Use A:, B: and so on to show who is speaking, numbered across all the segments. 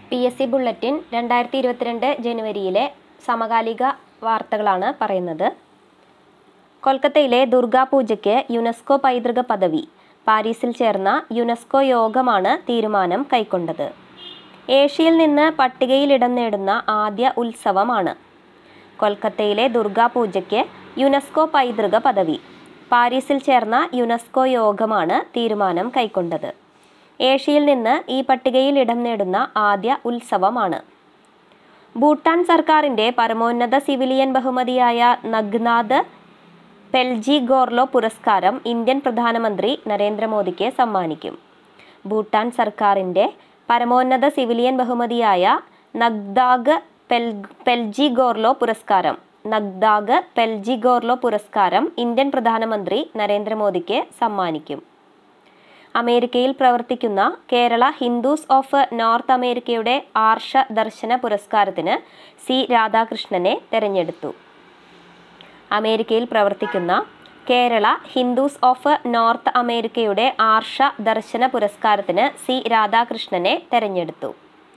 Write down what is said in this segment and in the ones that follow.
A: P S C bulletin രണ്ടായിരത്തി ഇരുപത്തിരണ്ട് ജനുവരിയിലെ സമകാലിക വാർത്തകളാണ് പറയുന്നത് കൊൽക്കത്തയിലെ ദുർഗാപൂജയ്ക്ക് യുനെസ്കോ പൈതൃക പദവി പാരീസിൽ ചേർന്ന യുനെസ്കോ യോഗമാണ് തീരുമാനം കൈക്കൊണ്ടത് ഏഷ്യയിൽ നിന്ന് പട്ടികയിൽ ഇടം നേടുന്ന ആദ്യ ഉത്സവമാണ് കൊൽക്കത്തയിലെ ദുർഗാപൂജയ്ക്ക് യുനെസ്കോ പൈതൃക പദവി പാരീസിൽ ചേർന്ന യുനെസ്കോ യോഗമാണ് തീരുമാനം കൈക്കൊണ്ടത് ഏഷ്യയിൽ നിന്ന് ഈ പട്ടികയിൽ ഇടം നേടുന്ന ആദ്യ ഉത്സവമാണ് ഭൂട്ടാൻ സർക്കാരിൻ്റെ പരമോന്നത സിവിലിയൻ ബഹുമതിയായ നഗ്നാഥ് പെൽജി ഗോർലോ പുരസ്കാരം ഇന്ത്യൻ പ്രധാനമന്ത്രി നരേന്ദ്രമോദിക്ക് സമ്മാനിക്കും ഭൂട്ടാൻ സർക്കാരിൻ്റെ പരമോന്നത സിവിലിയൻ ബഹുമതിയായ നഗ്ദാഗ് പെൽ പെൽജി ഗോർലോ പുരസ്കാരം നഗ്ദാഗ് പെൽജി ഗോർലോ പുരസ്കാരം ഇന്ത്യൻ പ്രധാനമന്ത്രി നരേന്ദ്രമോദിക്ക് സമ്മാനിക്കും അമേരിക്കയിൽ പ്രവർത്തിക്കുന്ന കേരള ഹിന്ദുസ് ഓഫ് നോർത്ത് അമേരിക്കയുടെ ആർഷ ദർശന പുരസ്കാരത്തിന് സി രാധാകൃഷ്ണനെ തെരഞ്ഞെടുത്തു അമേരിക്കയിൽ പ്രവർത്തിക്കുന്ന കേരള ഹിന്ദുസ് ഓഫ് നോർത്ത് അമേരിക്കയുടെ ആർഷ ദർശന പുരസ്കാരത്തിന് സി രാധാകൃഷ്ണനെ തെരഞ്ഞെടുത്തു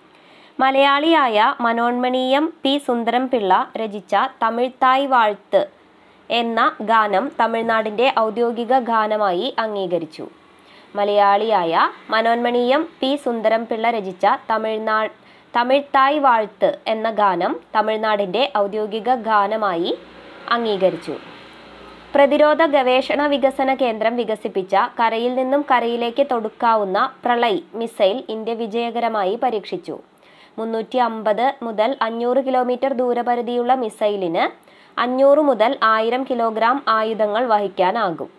A: മലയാളിയായ മനോന്മണീയം പി സുന്ദരം പിള്ള രചിച്ച തമിഴ്ത്തായ് വാഴ്ത്ത് എന്ന ഗാനം തമിഴ്നാടിൻ്റെ ഔദ്യോഗിക ഗാനമായി അംഗീകരിച്ചു മലയാളിയായ മനോന്മണീയം പി സുന്ദരം പിള്ള രചിച്ച തമിഴ്നാ തമിഴ്ത്തായ് വാഴ്ത്ത് എന്ന ഗാനം തമിഴ്നാടിൻ്റെ ഔദ്യോഗിക ഗാനമായി അംഗീകരിച്ചു പ്രതിരോധ ഗവേഷണ വികസന കേന്ദ്രം വികസിപ്പിച്ച കരയിൽ നിന്നും കരയിലേക്ക് തൊടുക്കാവുന്ന പ്രളയ് മിസൈൽ ഇന്ത്യ വിജയകരമായി പരീക്ഷിച്ചു മുന്നൂറ്റി അമ്പത് മുതൽ അഞ്ഞൂറ് കിലോമീറ്റർ ദൂരപരിധിയുള്ള മിസൈലിന് അഞ്ഞൂറ് മുതൽ ആയിരം കിലോഗ്രാം ആയുധങ്ങൾ വഹിക്കാനാകും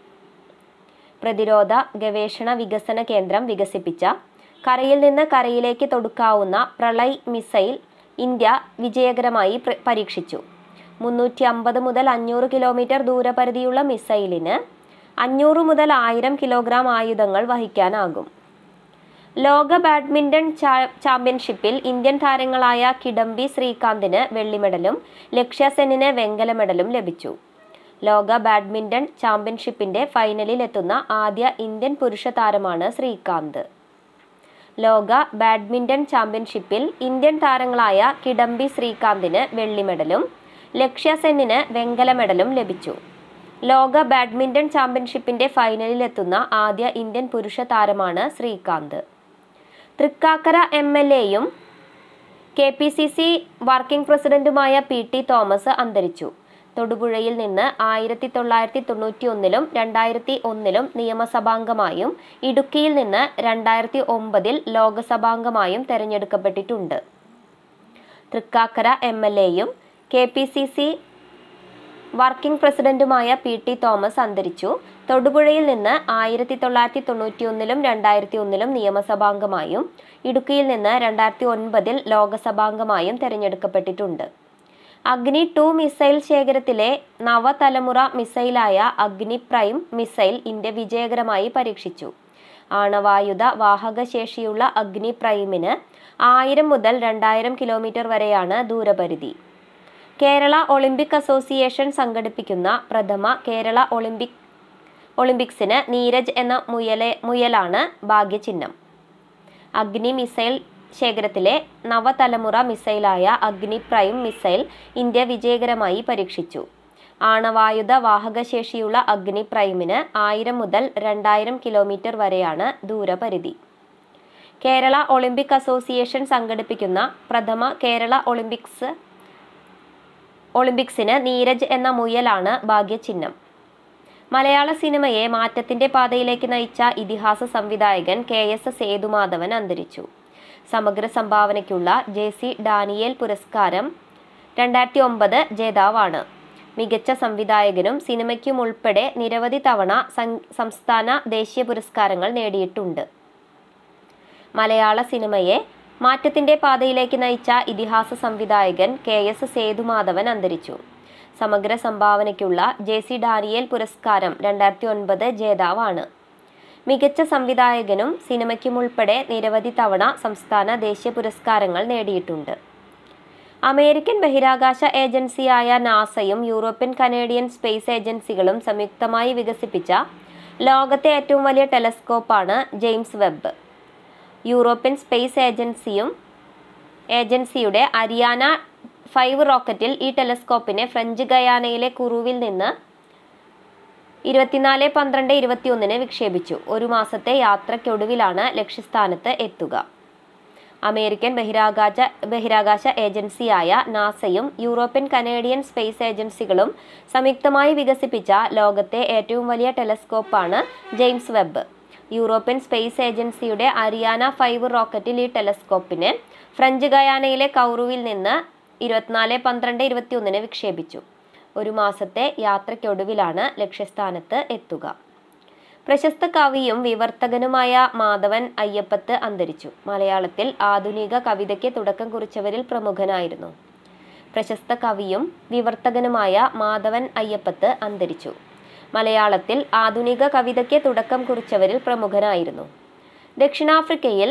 A: പ്രതിരോധ ഗവേഷണ വികസന കേന്ദ്രം വികസിപ്പിച്ച കരയിൽ നിന്ന് കരയിലേക്ക് തൊടുക്കാവുന്ന പ്രളയ് മിസൈൽ ഇന്ത്യ വിജയകരമായി പ്ര- പരീക്ഷിച്ചു മുന്നൂറ്റി അമ്പത് മുതൽ അഞ്ഞൂറ് കിലോമീറ്റർ ദൂരപരിധിയുള്ള മിസൈലിന് അഞ്ഞൂറ് മുതൽ ആയിരം കിലോഗ്രാം ആയുധങ്ങൾ വഹിക്കാനാകും ലോക ബാഡ്മിന്റൺ ചാ- ചാമ്പ്യൻഷിപ്പിൽ ഇന്ത്യൻ താരങ്ങളായ കിഡംബി ശ്രീകാന്തിന് വെള്ളി മെഡലും ലക്ഷ്യ സെന്നിന് വെങ്കല മെഡലും ലഭിച്ചു ലോക ബാഡ്മിന്റൺ ചാമ്പ്യൻഷിപ്പിന്റെ ഫൈനലിൽ എത്തുന്ന ആദ്യ ഇന്ത്യൻ പുരുഷ താരമാണ് ശ്രീകാന്ത് ലോക ബാഡ്മിന്റൺ ചാമ്പ്യൻഷിപ്പിൽ ഇന്ത്യൻ താരങ്ങളായ കിഡംബി ശ്രീകാന്തിന് വെള്ളി മെഡലും ലക്ഷ്യ സെന്നിന് വെങ്കല മെഡലും ലഭിച്ചു ലോക ബാഡ്മിന്റൺ ചാമ്പ്യൻഷിപ്പിന്റെ ഫൈനലിൽ എത്തുന്ന ആദ്യ ഇന്ത്യൻ പുരുഷ താരമാണ് ശ്രീകാന്ത് തൃക്കാക്കര എം എൽ എയും K P C C working പ്രസിഡന്റുമായ പി ടി തോമസ് അന്തരിച്ചു തൊടുപുഴയിൽ നിന്ന് ആയിരത്തി തൊള്ളായിരത്തി തൊണ്ണൂറ്റി ഒന്നിലും രണ്ടായിരത്തി ഒന്നിലും നിയമസഭാംഗമായും ഇടുക്കിയിൽ നിന്ന് രണ്ടായിരത്തി ഒമ്പതിൽ ലോക്സഭാംഗമായും തെരഞ്ഞെടുക്കപ്പെട്ടിട്ടുണ്ട് തൃക്കാക്കര എം എൽ എയും K P C C working പ്രസിഡന്റുമായ പി ടി തോമസ് അന്തരിച്ചു തൊടുപുഴയിൽ നിന്ന് ആയിരത്തി തൊള്ളായിരത്തി തൊണ്ണൂറ്റി ഒന്നിലും രണ്ടായിരത്തി ഒന്നിലും നിയമസഭാംഗമായും ഇടുക്കിയിൽ നിന്ന് രണ്ടായിരത്തി ഒൻപതിൽ ലോക്സഭാംഗമായും തെരഞ്ഞെടുക്കപ്പെട്ടിട്ടുണ്ട് അഗ്നി ടു മിസൈൽ ശേഖരത്തിലെ നവതലമുറ മിസൈലായ അഗ്നി പ്രൈം മിസൈൽ ഇന്ത്യ വിജയകരമായി പരീക്ഷിച്ചു ആണവായുധ വാഹകശേഷിയുള്ള അഗ്നി പ്രൈമിന് ആയിരം മുതൽ രണ്ടായിരം കിലോമീറ്റർ വരെയാണ് ദൂരപരിധി കേരള ഒളിമ്പിക് അസോസിയേഷൻ സംഘടിപ്പിക്കുന്ന പ്രഥമ കേരള ഒളിമ്പിക് ഒളിമ്പിക്സിന് നീരജ് എന്ന മുയലെ മുയലാണ് ഭാഗ്യചിഹ്നം അഗ്നി മിസൈൽ ശേഖരത്തിലെ നവതലമുറ മിസൈലായ അഗ്നി പ്രൈം മിസൈൽ ഇന്ത്യ വിജയകരമായി പരീക്ഷിച്ചു ആണവായുധ വാഹകശേഷിയുള്ള അഗ്നി പ്രൈമിന് ആയിരം മുതൽ രണ്ടായിരം കിലോമീറ്റർ വരെയാണ് ദൂരപരിധി കേരള ഒളിമ്പിക് അസോസിയേഷൻ സംഘടിപ്പിക്കുന്ന പ്രഥമ കേരള ഒളിമ്പിക്സ് ഒളിമ്പിക്സിന് നീരജ് എന്ന മുയലാണ് ഭാഗ്യചിഹ്നം മലയാള സിനിമയെ മാറ്റത്തിന്റെ പാതയിലേക്ക് നയിച്ച ഇതിഹാസ സംവിധായകൻ കെ എസ് സേതുമാധവൻ അന്തരിച്ചു സമഗ്ര സംഭാവനയ്ക്കുള്ള ജെ സി ഡാനിയേൽ പുരസ്കാരം രണ്ടായിരത്തി ഒമ്പത് ജേതാവാണ് മികച്ച സംവിധായകനും സിനിമയ്ക്കും ഉൾപ്പെടെ നിരവധി തവണ സം- സംസ്ഥാന ദേശീയ പുരസ്കാരങ്ങൾ നേടിയിട്ടുണ്ട് മലയാള സിനിമയെ മാറ്റത്തിന്റെ പാതയിലേക്ക് നയിച്ച ഇതിഹാസ സംവിധായകൻ കെ എസ് സേതുമാധവൻ അന്തരിച്ചു സമഗ്ര സംഭാവനയ്ക്കുള്ള ജെ സി ഡാനിയേൽ പുരസ്കാരം രണ്ടായിരത്തി ഒൻപത് ജേതാവാണ് മികച്ച സംവിധായകനും സിനിമയ്ക്കും ഉൾപ്പെടെ നിരവധി തവണ സംസ്ഥാന ദേശീയ പുരസ്കാരങ്ങൾ നേടിയിട്ടുണ്ട് അമേരിക്കൻ ബഹിരാകാശ ഏജൻസിയായ നാസയും യൂറോപ്യൻ കനേഡിയൻ സ്പേസ് ഏജൻസികളും സംയുക്തമായി വികസിപ്പിച്ച ലോകത്തെ ഏറ്റവും വലിയ ടെലസ്കോപ്പാണ് ജെയിംസ് വെബ് യൂറോപ്യൻ സ്പേസ് ഏജൻസിയും ഏജൻസിയുടെ അരിയാന ഫൈവ് റോക്കറ്റിൽ ഈ ടെലസ്കോപ്പിനെ ഫ്രഞ്ച് ഗയാനയിലെ കുറൂവിൽ നിന്ന് ഇരുപത്തിനാല് പന്ത്രണ്ട് ഇരുപത്തിയൊന്നിന് വിക്ഷേപിച്ചു ഒരു മാസത്തെ യാത്രയ്ക്കൊടുവിലാണ് ലക്ഷ്യസ്ഥാനത്ത് എത്തുക അമേരിക്കൻ ബഹിരാകാശ ബഹിരാകാശ ഏജൻസിയായ നാസയും യൂറോപ്യൻ കനേഡിയൻ സ്പേസ് ഏജൻസികളും സംയുക്തമായി വികസിപ്പിച്ച ലോകത്തെ ഏറ്റവും വലിയ ടെലസ്കോപ്പാണ് ജെയിംസ് വെബ് യൂറോപ്യൻ സ്പേസ് ഏജൻസിയുടെ അരിയാന ഫൈവ് റോക്കറ്റിൽ ഈ ടെലസ്കോപ്പിനെ ഫ്രഞ്ച് ഗയാനയിലെ കൗറുവിൽ നിന്ന് ഇരുപത്തിനാല് പന്ത്രണ്ട് ഇരുപത്തിയൊന്നിന് വിക്ഷേപിച്ചു ഒരു മാസത്തെ യാത്രയ്ക്കൊടുവിലാണ് ലക്ഷ്യസ്ഥാനത്ത് എത്തുക പ്രശസ്ത കവിയും വിവർത്തകനുമായ മാധവൻ അയ്യപ്പത്ത് അന്തരിച്ചു മലയാളത്തിൽ ആധുനിക കവിതയ്ക്ക് തുടക്കം കുറിച്ചവരിൽ പ്രമുഖനായിരുന്നു പ്രശസ്ത കവിയും വിവർത്തകനുമായ മാധവൻ അയ്യപ്പത്ത് അന്തരിച്ചു മലയാളത്തിൽ ആധുനിക കവിതയ്ക്ക് തുടക്കം കുറിച്ചവരിൽ പ്രമുഖനായിരുന്നു ദക്ഷിണാഫ്രിക്കയിൽ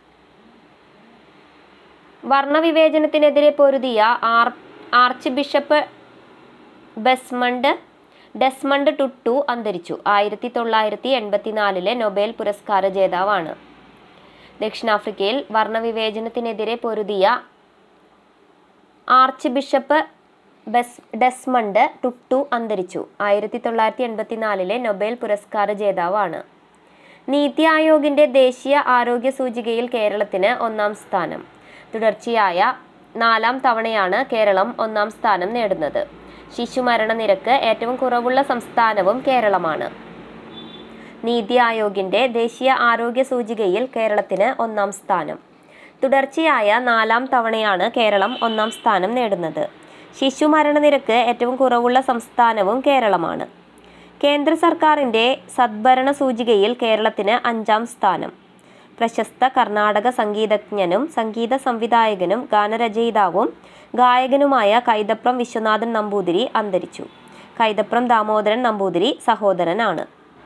A: വർണ്ണവിവേചനത്തിനെതിരെ പൊരുതിയ ആർ ആർച്ച് ബിഷപ്പ് ബെസ്മണ്ട് ഡെസ്മണ്ട് ടുട്ടു അന്തരിച്ചു ആയിരത്തി തൊള്ളായിരത്തി എൺപത്തിനാലിലെ നൊബേൽ പുരസ്കാര ജേതാവാണ് ദക്ഷിണാഫ്രിക്കയിൽ വർണ്ണവിവേചനത്തിനെതിരെ പൊരുതിയ ആർച്ച് ബിഷപ്പ് ബെസ് ഡെസ്മണ്ട് ടുട്ടു അന്തരിച്ചു ആയിരത്തി തൊള്ളായിരത്തി എൺപത്തിനാലിലെ നൊബേൽ പുരസ്കാര ജേതാവാണ് നീതി ആയോഗിന്റെ ദേശീയ ആരോഗ്യ സൂചികയിൽ കേരളത്തിന് ഒന്നാം സ്ഥാനം തുടർച്ചയായ നാലാം തവണയാണ് കേരളം ഒന്നാം സ്ഥാനം നേടുന്നത് ശിശുമരണ നിരക്ക് ഏറ്റവും കുറവുള്ള സംസ്ഥാനവും കേരളമാണ് നീതി ആയോഗിന്റെ ദേശീയ ആരോഗ്യ സൂചികയിൽ കേരളത്തിന് ഒന്നാം സ്ഥാനം തുടർച്ചയായ നാലാം തവണയാണ് കേരളം ഒന്നാം സ്ഥാനം നേടുന്നത് ശിശുമരണ നിരക്ക് ഏറ്റവും കുറവുള്ള സംസ്ഥാനവും കേരളമാണ് കേന്ദ്ര സർക്കാരിൻ്റെ സദ്ഭരണ സൂചികയിൽ കേരളത്തിന് അഞ്ചാം സ്ഥാനം പ്രശസ്ത കർണാടക സംഗീതജ്ഞനും സംഗീത സംവിധായകനും ഗാനരചയിതാവും ഗായകനുമായ കൈതപ്രം വിശ്വനാഥൻ നമ്പൂതിരി അന്തരിച്ചു കൈതപ്രം ദാമോദരൻ നമ്പൂതിരി സഹോദരനാണ്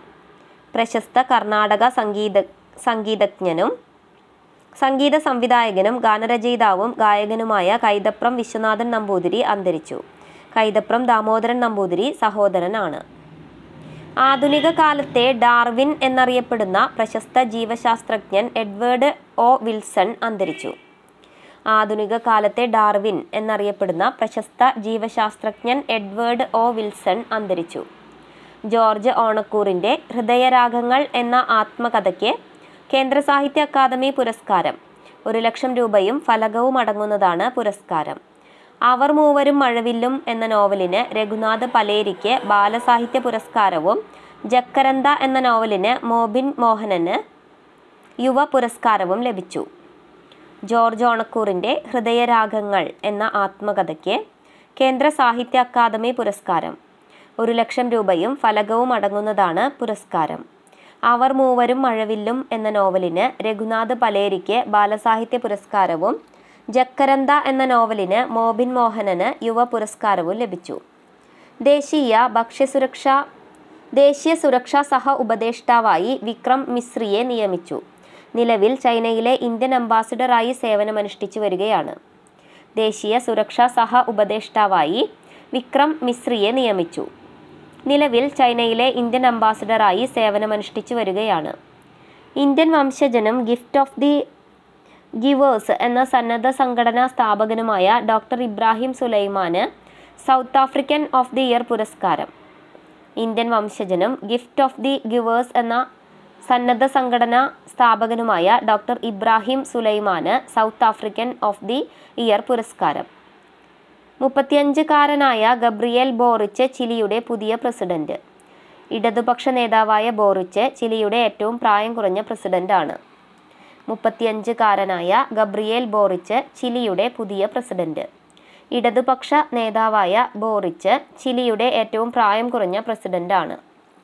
A: പ്രശസ്ത കർണാടക സംഗീത സംഗീതജ്ഞനും സംഗീത സംവിധായകനും ഗാനരചയിതാവും ഗായകനുമായ കൈതപ്രം വിശ്വനാഥൻ നമ്പൂതിരി അന്തരിച്ചു കൈതപ്രം ദാമോദരൻ നമ്പൂതിരി സഹോദരനാണ് ആധുനിക കാലത്തെ ഡാർവിൻ എന്നറിയപ്പെടുന്ന പ്രശസ്ത ജീവശാസ്ത്രജ്ഞൻ എഡ്വേർഡ് ഒ വിൽസൺ അന്തരിച്ചു ആധുനിക കാലത്തെ ഡാർവിൻ എന്നറിയപ്പെടുന്ന പ്രശസ്ത ജീവശാസ്ത്രജ്ഞൻ എഡ്വേർഡ് ഒ വിൽസൺ അന്തരിച്ചു ജോർജ് ഓണക്കൂറിൻ്റെ ഹൃദയരാഗങ്ങൾ എന്ന ആത്മകഥയ്ക്ക് കേന്ദ്ര സാഹിത്യ അക്കാദമി പുരസ്കാരം ഒരു ലക്ഷം രൂപയും ഫലകവും അടങ്ങുന്നതാണ് പുരസ്കാരം അവർ മൂവരും മഴവില്ലും എന്ന നോവലിന് രഘുനാഥ് പലേരിക്ക് ബാലസാഹിത്യ പുരസ്കാരവും ജക്കരന്ത എന്ന നോവലിന് മോബിൻ മോഹനന് യുവ പുരസ്കാരവും ലഭിച്ചു ജോർജ് ഓണക്കൂറിൻ്റെ ഹൃദയരാഗങ്ങൾ എന്ന ആത്മകഥയ്ക്ക് കേന്ദ്ര സാഹിത്യ അക്കാദമി പുരസ്കാരം ഒരു ലക്ഷം രൂപയും ഫലകവും അടങ്ങുന്നതാണ് പുരസ്കാരം അവർ മൂവരും മഴവില്ലും എന്ന നോവലിന് രഘുനാഥ് പലേരിക്ക് ബാലസാഹിത്യ പുരസ്കാരവും ജക്കരന്ത എന്ന നോവലിന് മോബിൻ മോഹനന് യുവ പുരസ്കാരവും ലഭിച്ചു ദേശീയ ഭക്ഷ്യസുരക്ഷാ ദേശീയ സുരക്ഷാ സഹ ഉപദേഷ്ടാവായി വിക്രം മിശ്രിയെ നിയമിച്ചു നിലവിൽ ചൈനയിലെ ഇന്ത്യൻ അംബാസിഡറായി സേവനമനുഷ്ഠിച്ചു വരികയാണ് ദേശീയ സുരക്ഷാ സഹ ഉപദേഷ്ടാവായി വിക്രം മിശ്രിയെ നിയമിച്ചു നിലവിൽ ചൈനയിലെ ഇന്ത്യൻ അംബാസിഡറായി സേവനമനുഷ്ഠിച്ചു വരികയാണ് ഇന്ത്യൻ വംശജനും ഗിഫ്റ്റ് ഓഫ് ദി ഗിവേഴ്സ് എന്ന സന്നദ്ധ സംഘടനാ സ്ഥാപകനുമായ ഡോക്ടർ ഇബ്രാഹിം സുലൈമാന് South African of the year പുരസ്കാരം ഇന്ത്യൻ വംശജനും ഗിഫ്റ്റ് ഓഫ് ദി ഗിവേഴ്സ് എന്ന സന്നദ്ധ സംഘടനാ സ്ഥാപകനുമായ ഡോക്ടർ ഇബ്രാഹിം സുലൈമാന് South African of the year പുരസ്കാരം മുപ്പത്തിയഞ്ചുകാരനായ ഗബ്രിയേൽ ബോറിച്ച് ചിലിയുടെ പുതിയ പ്രസിഡന്റ് ഇടതുപക്ഷ നേതാവായ ബോറിച്ച് ചിലിയുടെ ഏറ്റവും പ്രായം കുറഞ്ഞ പ്രസിഡന്റാണ് മുപ്പത്തിയഞ്ചുകാരനായ ഗബ്രിയേൽ ബോറിച്ച് ചിലിയുടെ പുതിയ പ്രസിഡന്റ് ഇടതുപക്ഷ നേതാവായ ബോറിച്ച് ചിലിയുടെ ഏറ്റവും പ്രായം കുറഞ്ഞ പ്രസിഡന്റാണ്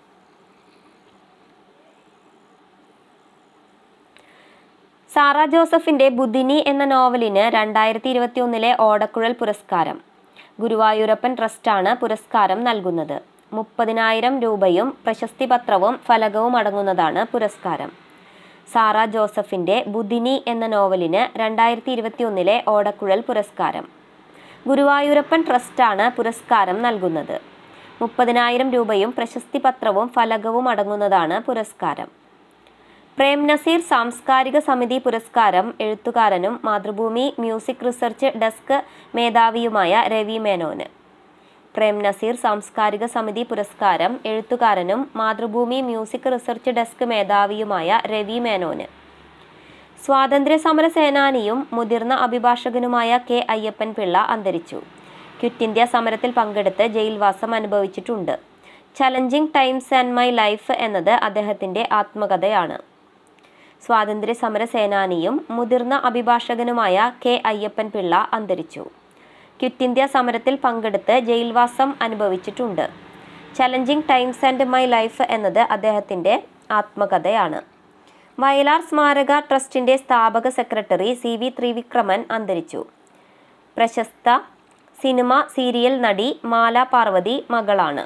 A: സാറ ജോസഫിന്റെ ബുദിനി എന്ന നോവലിന് രണ്ടായിരത്തി ഇരുപത്തി ഒന്നിലെ ഓടക്കുഴൽ പുരസ്കാരം ഗുരുവായൂരപ്പൻ ട്രസ്റ്റാണ് പുരസ്കാരം നൽകുന്നത് മുപ്പതിനായിരം രൂപയും പ്രശസ്തി പത്രവും ഫലകവും അടങ്ങുന്നതാണ് പുരസ്കാരം സാറ ജോസഫിന്റെ ബുദിനി എന്ന നോവലിന് രണ്ടായിരത്തി ഇരുപത്തി ഒന്നിലെ ഓടക്കുഴൽ പുരസ്കാരം ഗുരുവായൂരപ്പൻ ട്രസ്റ്റാണ് പുരസ്കാരം നൽകുന്നത് മുപ്പതിനായിരം രൂപയും പ്രശസ്തി പത്രവും ഫലകവും അടങ്ങുന്നതാണ് പുരസ്കാരം പ്രേം നസീർ സാംസ്കാരിക സമിതി പുരസ്കാരം എഴുത്തുകാരനും മാതൃഭൂമി മ്യൂസിക് റിസർച്ച് ഡെസ്ക് മേധാവിയുമായ രവി മേനോന് പ്രേം നസീർ സാംസ്കാരിക സമിതി പുരസ്കാരം എഴുത്തുകാരനും മാതൃഭൂമി മ്യൂസിക് റിസർച്ച് ഡെസ്ക് മേധാവിയുമായ രവി മേനോന് സ്വാതന്ത്ര്യ സമര സേനാനിയും മുതിർന്ന അഭിഭാഷകനുമായ കെ അയ്യപ്പൻ പിള്ള അന്തരിച്ചു ക്വിറ്റ് ഇന്ത്യ സമരത്തിൽ പങ്കെടുത്ത് ജയിൽവാസം അനുഭവിച്ചിട്ടുണ്ട് challenging times and my life എന്നത് അദ്ദേഹത്തിൻ്റെ ആത്മകഥയാണ് സ്വാതന്ത്ര്യ സമര സേനാനിയും മുതിർന്ന അഭിഭാഷകനുമായ കെ അയ്യപ്പൻ പിള്ള അന്തരിച്ചു ക്വിറ്റ് ഇന്ത്യ സമരത്തിൽ പങ്കെടുത്ത് ജയിൽവാസം അനുഭവിച്ചിട്ടുണ്ട് challenging times and my life എന്നത് അദ്ദേഹത്തിൻ്റെ ആത്മകഥയാണ് വയലാർ സ്മാരക ട്രസ്റ്റിൻ്റെ സ്ഥാപക സെക്രട്ടറി സി വി ത്രിവിക്രമൻ അന്തരിച്ചു പ്രശസ്ത സിനിമ സീരിയൽ നടി മാല പാർവതി മകളാണ്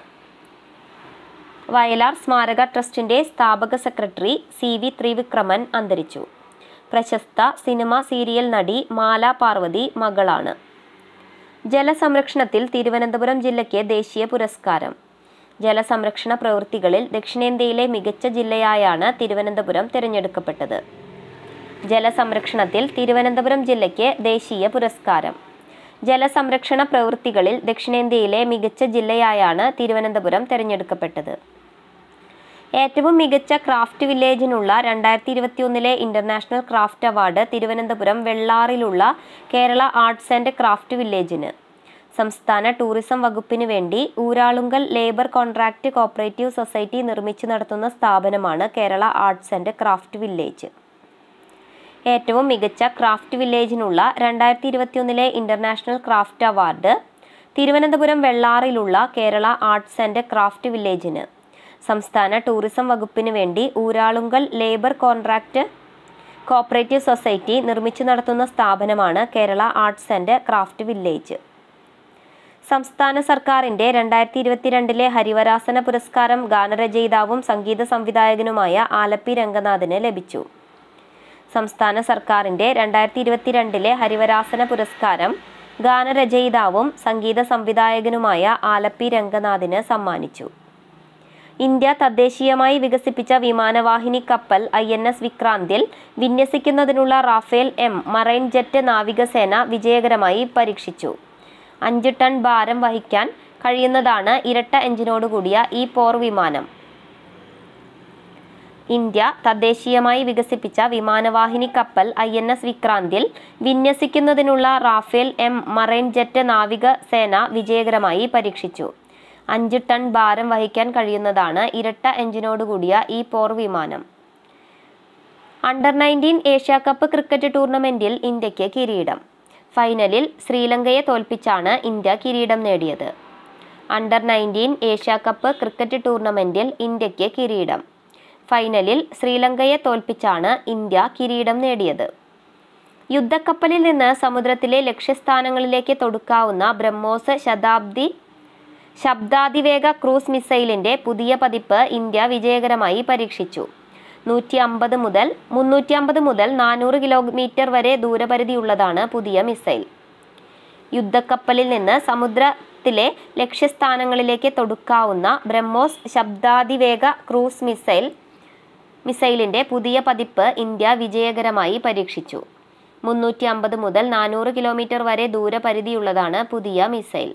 A: വയലാർ സ്മാരക ട്രസ്റ്റിൻ്റെ സ്ഥാപക സെക്രട്ടറി സി വി ത്രിവിക്രമൻ അന്തരിച്ചു പ്രശസ്ത സിനിമ സീരിയൽ നടി മാല പാർവതി മകളാണ് ജലസംരക്ഷണത്തിൽ തിരുവനന്തപുരം ജില്ലയ്ക്ക് ദേശീയ പുരസ്കാരം ജലസംരക്ഷണ പ്രവൃത്തികളിൽ ദക്ഷിണേന്ത്യയിലെ മികച്ച ജില്ലയായാണ് തിരുവനന്തപുരം തിരഞ്ഞെടുക്കപ്പെട്ടത് ജലസംരക്ഷണത്തിൽ തിരുവനന്തപുരം ജില്ലയ്ക്ക് ദേശീയ പുരസ്കാരം ജലസംരക്ഷണ പ്രവൃത്തികളിൽ ദക്ഷിണേന്ത്യയിലെ മികച്ച ജില്ലയായാണ് തിരുവനന്തപുരം തിരഞ്ഞെടുക്കപ്പെട്ടത് ഏറ്റവും മികച്ച ക്രാഫ്റ്റ് വില്ലേജിനുള്ള രണ്ടായിരത്തി ഇരുപത്തിയൊന്നിലെ ഇന്റർനാഷണൽ ക്രാഫ്റ്റ് അവാർഡ് തിരുവനന്തപുരം വെള്ളാറിലുള്ള കേരള ആർട്സ് ആൻഡ് ക്രാഫ്റ്റ് വില്ലേജിന് സംസ്ഥാന ടൂറിസം വകുപ്പിന് വേണ്ടി Uralungal labour contract cooperative society നിർമ്മിച്ചു നടത്തുന്ന സ്ഥാപനമാണ് Kerala arts and craft village ഏറ്റവും മികച്ച ക്രാഫ്റ്റ് വില്ലേജിനുള്ള രണ്ടായിരത്തി ഇരുപത്തിയൊന്നിലെ ഇന്റർനാഷണൽ ക്രാഫ്റ്റ് അവാർഡ് തിരുവനന്തപുരം വെള്ളാറിലുള്ള കേരള ആർട്സ് ആൻഡ് ക്രാഫ്റ്റ് വില്ലേജിന് സംസ്ഥാന ടൂറിസം വകുപ്പിന് വേണ്ടി Uralungal labour contract cooperative society നിർമ്മിച്ചു നടത്തുന്ന സ്ഥാപനമാണ് Kerala arts and craft village സംസ്ഥാന സർക്കാരിന്റെ രണ്ടായിരത്തി ഇരുപത്തിരണ്ടിലെ ഹരിവരാസന പുരസ്കാരം ഗാനരചയിതാവും സംഗീത സംവിധായകനുമായ ആലപ്പി രംഗനാഥിന് ലഭിച്ചു സംസ്ഥാന സർക്കാരിന്റെ രണ്ടായിരത്തി ഇരുപത്തിരണ്ടിലെ ഹരിവരാസന പുരസ്കാരം ഗാനരചയിതാവും സംഗീത സംവിധായകനുമായ ആലപ്പി രംഗനാഥിന് സമ്മാനിച്ചു ഇന്ത്യ തദ്ദേശീയമായി വികസിപ്പിച്ച വിമാനവാഹിനി കപ്പൽ ഐ എൻ എസ് വിക്രാന്തിൽ വിന്യസിക്കുന്നതിനുള്ള റാഫേൽ എം മറൈൻ ജെറ്റ് നാവികസേന വിജയകരമായി പരീക്ഷിച്ചു അഞ്ച് ടൺ ഭാരം വഹിക്കാൻ കഴിയുന്നതാണ് ഇരട്ട എഞ്ചിനോടുകൂടിയ ഈ പോർ വിമാനം ഇന്ത്യ തദ്ദേശീയമായി വികസിപ്പിച്ച വിമാനവാഹിനി കപ്പൽ ഐ എൻ എസ് വിക്രാന്തിൽ വിന്യസിക്കുന്നതിനുള്ള റാഫേൽ എം മറൈൻ ജെറ്റ് നാവിക സേന വിജയകരമായി പരീക്ഷിച്ചു അഞ്ച് ടൺ ഭാരം വഹിക്കാൻ കഴിയുന്നതാണ് ഇരട്ട എഞ്ചിനോടുകൂടിയ ഈ പോർ വിമാനം under nineteen Asia cup cricket ടൂർണമെന്റിൽ ഇന്ത്യക്ക് കിരീടം ഫൈനലിൽ ശ്രീലങ്കയെ തോൽപ്പിച്ചാണ് ഇന്ത്യ കിരീടം നേടിയത് under nineteen Asia cup cricket ടൂർണമെന്റിൽ ഇന്ത്യക്ക് കിരീടം ഫൈനലിൽ ശ്രീലങ്കയെ തോൽപ്പിച്ചാണ് ഇന്ത്യ കിരീടം നേടിയത് യുദ്ധക്കപ്പലിൽ നിന്ന് സമുദ്രത്തിലെ ലക്ഷ്യസ്ഥാനങ്ങളിലേക്ക് തൊടുക്കാവുന്ന ബ്രഹ്മോസ് ശതാബ്ദി ശബ്ദാതിവേഗ ക്രൂസ് മിസൈലിന്റെ പുതിയ പതിപ്പ് ഇന്ത്യ വിജയകരമായി പരീക്ഷിച്ചു നൂറ്റി അമ്പത് മുതൽ മുന്നൂറ്റി അമ്പത് മുതൽ നാനൂറ് കിലോമീറ്റർ വരെ ദൂരപരിധിയുള്ളതാണ് പുതിയ മിസൈൽ യുദ്ധക്കപ്പലിൽ നിന്ന് സമുദ്രത്തിലെ ലക്ഷ്യസ്ഥാനങ്ങളിലേക്ക് തൊടുക്കാവുന്ന ബ്രഹ്മോസ് ശബ്ദാതിവേഗ ക്രൂസ് മിസൈൽ മിസൈലിന്റെ പുതിയ പതിപ്പ് ഇന്ത്യ വിജയകരമായി പരീക്ഷിച്ചു മുന്നൂറ്റി അമ്പത് മുതൽ നാനൂറ് കിലോമീറ്റർ വരെ ദൂരപരിധിയുള്ളതാണ് പുതിയ മിസൈൽ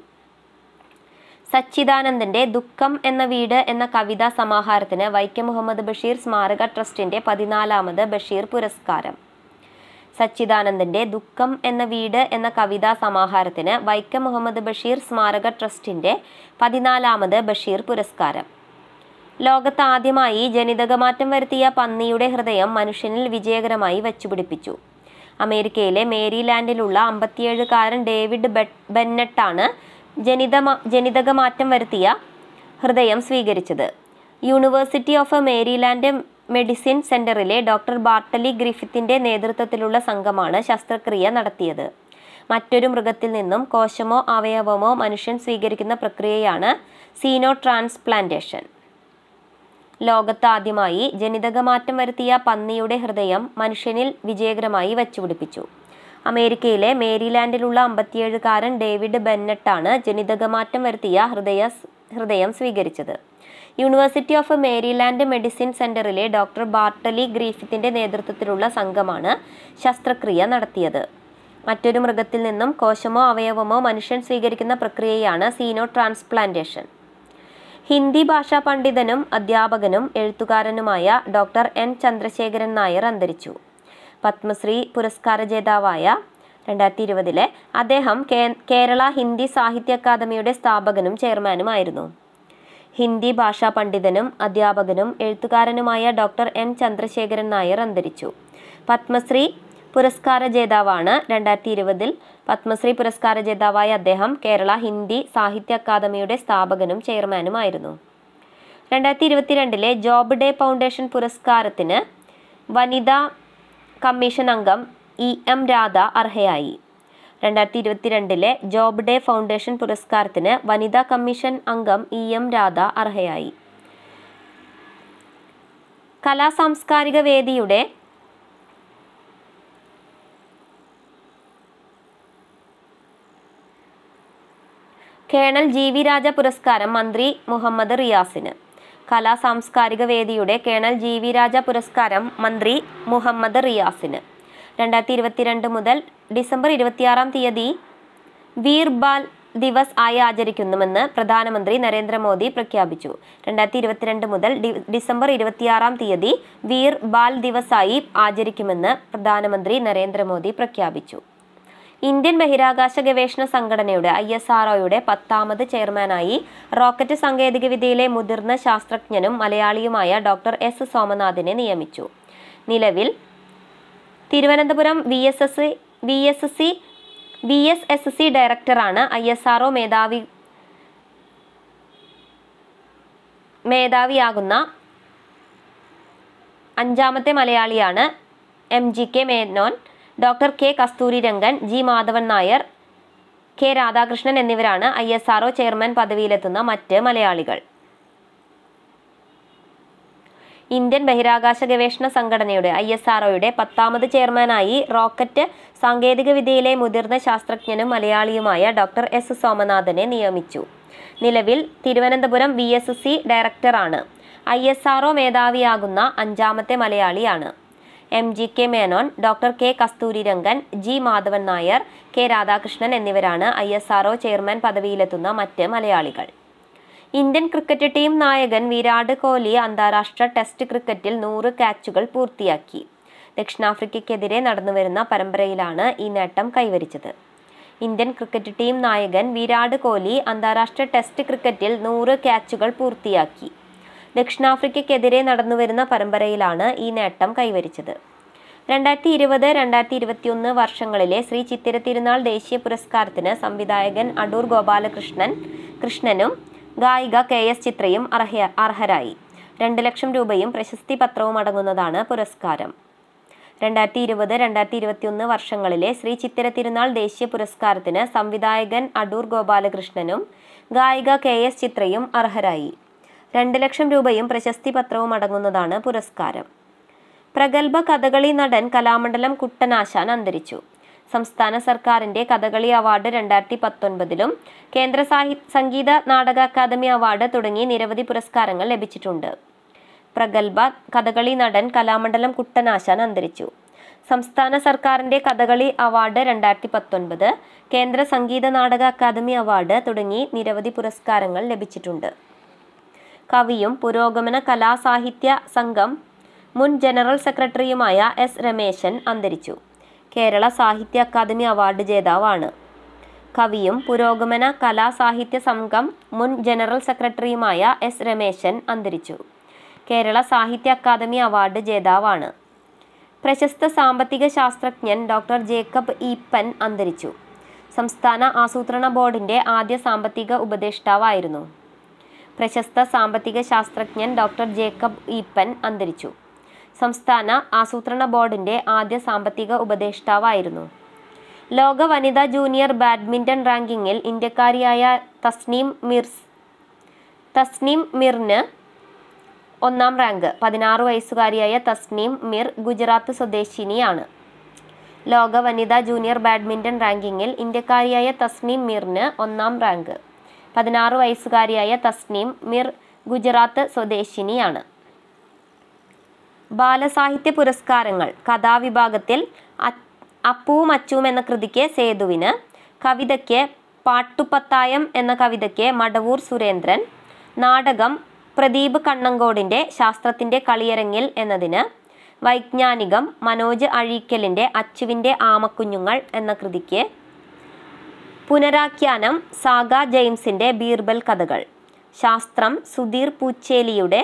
A: സച്ചിദാനന്ദന്റെ ദുഃഖം എന്ന വീട് എന്ന കവിതാ സമാഹാരത്തിന് വൈക്കം മുഹമ്മദ് ബഷീർ സ്മാരക ട്രസ്റ്റിന്റെ പതിനാലാമത് ബഷീർ പുരസ്കാരം സച്ചിദാനന്ദന്റെ ദുഃഖം എന്ന വീട് എന്ന കവിതാ സമാഹാരത്തിന് വൈക്കം മുഹമ്മദ് ബഷീർ സ്മാരക ട്രസ്റ്റിന്റെ പതിനാലാമത് ബഷീർ പുരസ്കാരം ലോകത്ത് ആദ്യമായി ജനിതകമാറ്റം വരുത്തിയ പന്നിയുടെ ഹൃദയം മനുഷ്യനിൽ വിജയകരമായി വച്ചുപിടിപ്പിച്ചു അമേരിക്കയിലെ മേരിലാൻഡിലുള്ള അമ്പത്തിയേഴുകാരൻ ഡേവിഡ് ബെ ബെന്നട്ടാണ് ജനിതമാ ജനിതകമാറ്റം വരുത്തിയ ഹൃദയം സ്വീകരിച്ചത് യൂണിവേഴ്സിറ്റി ഓഫ് മേരിലാൻഡ് മെഡിസിൻ സെന്ററിലെ ഡോക്ടർ ബാർട്ടലി ഗ്രിഫിത്തിന്റെ നേതൃത്വത്തിലുള്ള സംഘമാണ് ശസ്ത്രക്രിയ നടത്തിയത് മറ്റൊരു മൃഗത്തിൽ നിന്നും കോശമോ അവയവമോ മനുഷ്യൻ സ്വീകരിക്കുന്ന പ്രക്രിയയാണ് സീനോ ട്രാൻസ്പ്ലാന്റേഷൻ ലോകത്ത് ആദ്യമായി ജനിതകമാറ്റം വരുത്തിയ പന്നിയുടെ ഹൃദയം മനുഷ്യനിൽ വിജയകരമായി വച്ചുപിടിപ്പിച്ചു അമേരിക്കയിലെ മേരിലാൻഡിലുള്ള അമ്പത്തിയേഴുകാരൻ ഡേവിഡ് ബെന്നട്ടാണ് ജനിതകമാറ്റം വരുത്തിയ ഹൃദയ ഹൃദയം സ്വീകരിച്ചത് യൂണിവേഴ്സിറ്റി ഓഫ് മേരിലാൻഡ് മെഡിസിൻ സെന്ററിലെ ഡോക്ടർ ബാർട്ടലി ഗ്രീഫിത്തിന്റെ നേതൃത്വത്തിലുള്ള സംഘമാണ് ശസ്ത്രക്രിയ നടത്തിയത് മറ്റൊരു മൃഗത്തിൽ നിന്നും കോശമോ അവയവമോ മനുഷ്യൻ സ്വീകരിക്കുന്ന പ്രക്രിയയാണ് സീനോ ട്രാൻസ്പ്ലാന്റേഷൻ ഹിന്ദി ഭാഷാ പണ്ഡിതനും അധ്യാപകനും എഴുത്തുകാരനുമായ ഡോക്ടർ എൻ ചന്ദ്രശേഖരൻ നായർ അന്തരിച്ചു പത്മശ്രീ പുരസ്കാര ജേതാവായ രണ്ടായിരത്തി ഇരുപതിലെ അദ്ദേഹം കേ- കേരള ഹിന്ദി സാഹിത്യ അക്കാദമിയുടെ സ്ഥാപകനും ചെയർമാനുമായിരുന്നു ഹിന്ദി ഭാഷാ പണ്ഡിതനും അധ്യാപകനും എഴുത്തുകാരനുമായ ഡോക്ടർ എൻ ചന്ദ്രശേഖരൻ നായർ അന്തരിച്ചു പത്മശ്രീ പുരസ്കാര ജേതാവാണ് രണ്ടായിരത്തി ഇരുപതിൽ പത്മശ്രീ പുരസ്കാര ജേതാവായ അദ്ദേഹം കേരള ഹിന്ദി സാഹിത്യ അക്കാദമിയുടെ സ്ഥാപകനും ചെയർമാനുമായിരുന്നു രണ്ടായിരത്തി ഇരുപത്തിരണ്ടിലെ ജോബ് ഡേ ഫൗണ്ടേഷൻ പുരസ്കാരത്തിന് വനിതാ കമ്മീഷൻ അംഗം ഇ എം രാധ അർഹയായി രണ്ടായിരത്തി ഇരുപത്തിരണ്ടിലെ ജോബ് ഡേ ഫൗണ്ടേഷൻ പുരസ്കാരത്തിന് വനിതാ കമ്മീഷൻ അംഗം ഇ എം രാധ അർഹയായി കലാ സാംസ്കാരിക വേദിയുടെ കേണൽ ജി വി രാജ പുരസ്കാരം മന്ത്രി മുഹമ്മദ് റിയാസിന് കലാ സാംസ്കാരിക വേദിയുടെ കേണൽ ജി വി രാജ പുരസ്കാരം മന്ത്രി മുഹമ്മദ് റിയാസിന് രണ്ടായിരത്തി ഇരുപത്തിരണ്ട് മുതൽ ഡിസംബർ ഇരുപത്തിയാറാം തീയതി വീർ ബാൽ ദിവസ് ആയി ആചരിക്കുന്നുമെന്ന് പ്രധാനമന്ത്രി നരേന്ദ്രമോദി പ്രഖ്യാപിച്ചു രണ്ടായിരത്തി ഇരുപത്തിരണ്ട് മുതൽ ഡി- ഡിസംബർ ഇരുപത്തിയാറാം തീയതി വീർ ബാൽ ദിവസായി ആചരിക്കുമെന്ന് പ്രധാനമന്ത്രി നരേന്ദ്രമോദി പ്രഖ്യാപിച്ചു ഇന്ത്യൻ ബഹിരാകാശ ഗവേഷണ സംഘടനയുടെ ഐ എസ് ആർഒയുടെ പത്താമത് ചെയർമാനായി റോക്കറ്റ് സാങ്കേതികവിദ്യയിലെ മുതിർന്ന ശാസ്ത്രജ്ഞനും മലയാളിയുമായ ഡോക്ടർ എസ് സോമനാഥിനെ നിയമിച്ചു നിലവിൽ Thiruvananthapuram V S S V S C V S S C ഡയറക്ടറാണ് ഐ എസ് ആർഒ മേധാവി മേധാവിയാകുന്ന അഞ്ചാമത്തെ മലയാളിയാണ് M G K Menon doctor K Kasturirangan G Madhavan Nair K Radhakrishnan എന്നിവരാണ് ഐ എസ് ആർഒ ചെയർമാൻ പദവിയിലെത്തുന്ന മറ്റ് മലയാളികൾ ഇന്ത്യൻ ബഹിരാകാശ ഗവേഷണ സംഘടനയുടെ ഐ എസ് ആർഒയുടെ പത്താമത് ചെയർമാനായി റോക്കറ്റ് സാങ്കേതികവിദ്യയിലെ മുതിർന്ന ശാസ്ത്രജ്ഞനും മലയാളിയുമായ ഡോക്ടർ എസ് സോമനാഥനെ നിയമിച്ചു നിലവിൽ തിരുവനന്തപുരം വി എസ് സി ഡയറക്ടറാണ് ഐ എസ് ആർഒ മേധാവിയാകുന്ന അഞ്ചാമത്തെ മലയാളിയാണ് M G K Menon doctor K Kasturirangan G Madhavan Nair K Radhakrishnan എന്നിവരാണ് ഐ എസ് ആർഒ ചെയർമാൻ പദവിയിലെത്തുന്ന മറ്റ് മലയാളികൾ ഇന്ത്യൻ ക്രിക്കറ്റ് ടീം നായകൻ വിരാട് കോഹ്ലി അന്താരാഷ്ട്ര ടെസ്റ്റ് ക്രിക്കറ്റിൽ നൂറ് ക്യാച്ചുകൾ പൂർത്തിയാക്കി ദക്ഷിണാഫ്രിക്കയ്ക്കെതിരെ നടന്നുവരുന്ന പരമ്പരയിലാണ് ഈ നേട്ടം കൈവരിച്ചത് ഇന്ത്യൻ ക്രിക്കറ്റ് ടീം നായകൻ വിരാട് കോഹ്ലി അന്താരാഷ്ട്ര ടെസ്റ്റ് ക്രിക്കറ്റിൽ നൂറ് ക്യാച്ചുകൾ പൂർത്തിയാക്കി ദക്ഷിണാഫ്രിക്കയ്ക്കെതിരെ നടന്നുവരുന്ന പരമ്പരയിലാണ് ഈ നേട്ടം കൈവരിച്ചത് രണ്ടായിരത്തി ഇരുപത് രണ്ടായിരത്തി ഇരുപത്തിയൊന്ന് വർഷങ്ങളിലെ ശ്രീ ചിത്തിര തിരുനാൾ ദേശീയ പുരസ്കാരത്തിന് സംവിധായകൻ അടൂർ ഗോപാലകൃഷ്ണൻ കൃഷ്ണനും ഗായിക കെ എസ് ചിത്രയും അർഹ അർഹരായി രണ്ട് ലക്ഷം രൂപയും പ്രശസ്തി പത്രവും അടങ്ങുന്നതാണ് പുരസ്കാരം രണ്ടായിരത്തി ഇരുപത് രണ്ടായിരത്തി ഇരുപത്തിയൊന്ന് വർഷങ്ങളിലെ ശ്രീ ചിത്തിര തിരുനാൾ ദേശീയ പുരസ്കാരത്തിന് സംവിധായകൻ അടൂർ ഗോപാലകൃഷ്ണനും ഗായിക കെ എസ് ചിത്രയും അർഹരായി രണ്ട് ലക്ഷം രൂപയും പ്രശസ്തി പത്രവും അടങ്ങുന്നതാണ് പുരസ്കാരം പ്രഗത്ഭ കഥകളി നടൻ കലാമണ്ഡലം കുട്ടനാശാൻ അന്തരിച്ചു സംസ്ഥാന സർക്കാരിന്റെ കഥകളി അവാർഡ് രണ്ടായിരത്തി പത്തൊൻപതിലും കേന്ദ്ര സാഹി സംഗീത നാടക അക്കാദമി അവാർഡ് തുടങ്ങി നിരവധി പുരസ്കാരങ്ങൾ ലഭിച്ചിട്ടുണ്ട് പ്രഗത്ഭ കഥകളി നടൻ കലാമണ്ഡലം കുട്ടനാശാൻ അന്തരിച്ചു സംസ്ഥാന സർക്കാരിന്റെ കഥകളി അവാർഡ് രണ്ടായിരത്തി പത്തൊൻപത് കേന്ദ്ര സംഗീത നാടക അക്കാദമി അവാർഡ് തുടങ്ങി നിരവധി പുരസ്കാരങ്ങൾ ലഭിച്ചിട്ടുണ്ട് കവിയും പുരോഗമന കലാസാഹിത്യ സംഘം മുൻ ജനറൽ സെക്രട്ടറിയുമായ എസ് രമേശൻ അന്തരിച്ചു കേരള സാഹിത്യ അക്കാദമി അവാർഡ് ജേതാവാണ് കവിയും പുരോഗമന കലാസാഹിത്യ സംഘം മുൻ ജനറൽ സെക്രട്ടറിയുമായ എസ് രമേശൻ അന്തരിച്ചു കേരള സാഹിത്യ അക്കാദമി അവാർഡ് ജേതാവാണ് പ്രശസ്ത സാമ്പത്തിക ശാസ്ത്രജ്ഞൻ ഡോക്ടർ ജേക്കബ് ഈപ്പൻ അന്തരിച്ചു സംസ്ഥാന ആസൂത്രണ ബോർഡിന്റെ ആദ്യ സാമ്പത്തിക ഉപദേഷ്ടാവായിരുന്നു പ്രശസ്ത സാമ്പത്തിക ശാസ്ത്രജ്ഞൻ ഡോക്ടർ ജേക്കബ് ഈപ്പൻ അന്തരിച്ചു സംസ്ഥാന ആസൂത്രണ ബോർഡിന്റെ ആദ്യ സാമ്പത്തിക ഉപദേഷ്ടാവായിരുന്നു ലോക വനിതാ ജൂനിയർ ബാഡ്മിന്റൺ റാങ്കിങ്ങിൽ ഇന്ത്യക്കാരിയായ തസ്നീം മിർസ് തസ്നീം മിറിന് ഒന്നാം റാങ്ക് പതിനാറ് വയസ്സുകാരിയായ തസ്നീം മിർ ഗുജറാത്ത് സ്വദേശിനിയാണ് ലോക വനിതാ ജൂനിയർ ബാഡ്മിന്റൺ റാങ്കിങ്ങിൽ ഇന്ത്യക്കാരിയായ തസ്നീം മിറിന് ഒന്നാം റാങ്ക് പതിനാറ് വയസ്സുകാരിയായ തസ്നീം മിർ ഗുജറാത്ത് സ്വദേശിനിയാണ് ബാലസാഹിത്യ പുരസ്കാരങ്ങൾ കഥാവിഭാഗത്തിൽ അ- അപ്പുവും അച്ചുവും എന്ന കൃതിക്ക് സേതുവിന് കവിതയ്ക്ക് പാട്ടുപത്തായം എന്ന കവിതയ്ക്ക് മടവൂർ സുരേന്ദ്രൻ നാടകം പ്രദീപ് കണ്ണങ്കോടിൻ്റെ ശാസ്ത്രത്തിൻ്റെ കളിയരങ്ങിൽ എന്നതിന് വൈജ്ഞാനികം മനോജ് അഴീക്കലിൻ്റെ അച്ചുവിൻ്റെ ആമക്കുഞ്ഞുങ്ങൾ എന്ന കൃതിക്ക് പുനരാഖ്യാനം സാഗ ജെയിംസിൻ്റെ ബീർബൽ കഥകൾ ശാസ്ത്രം സുധീർ പൂച്ചേലിയുടെ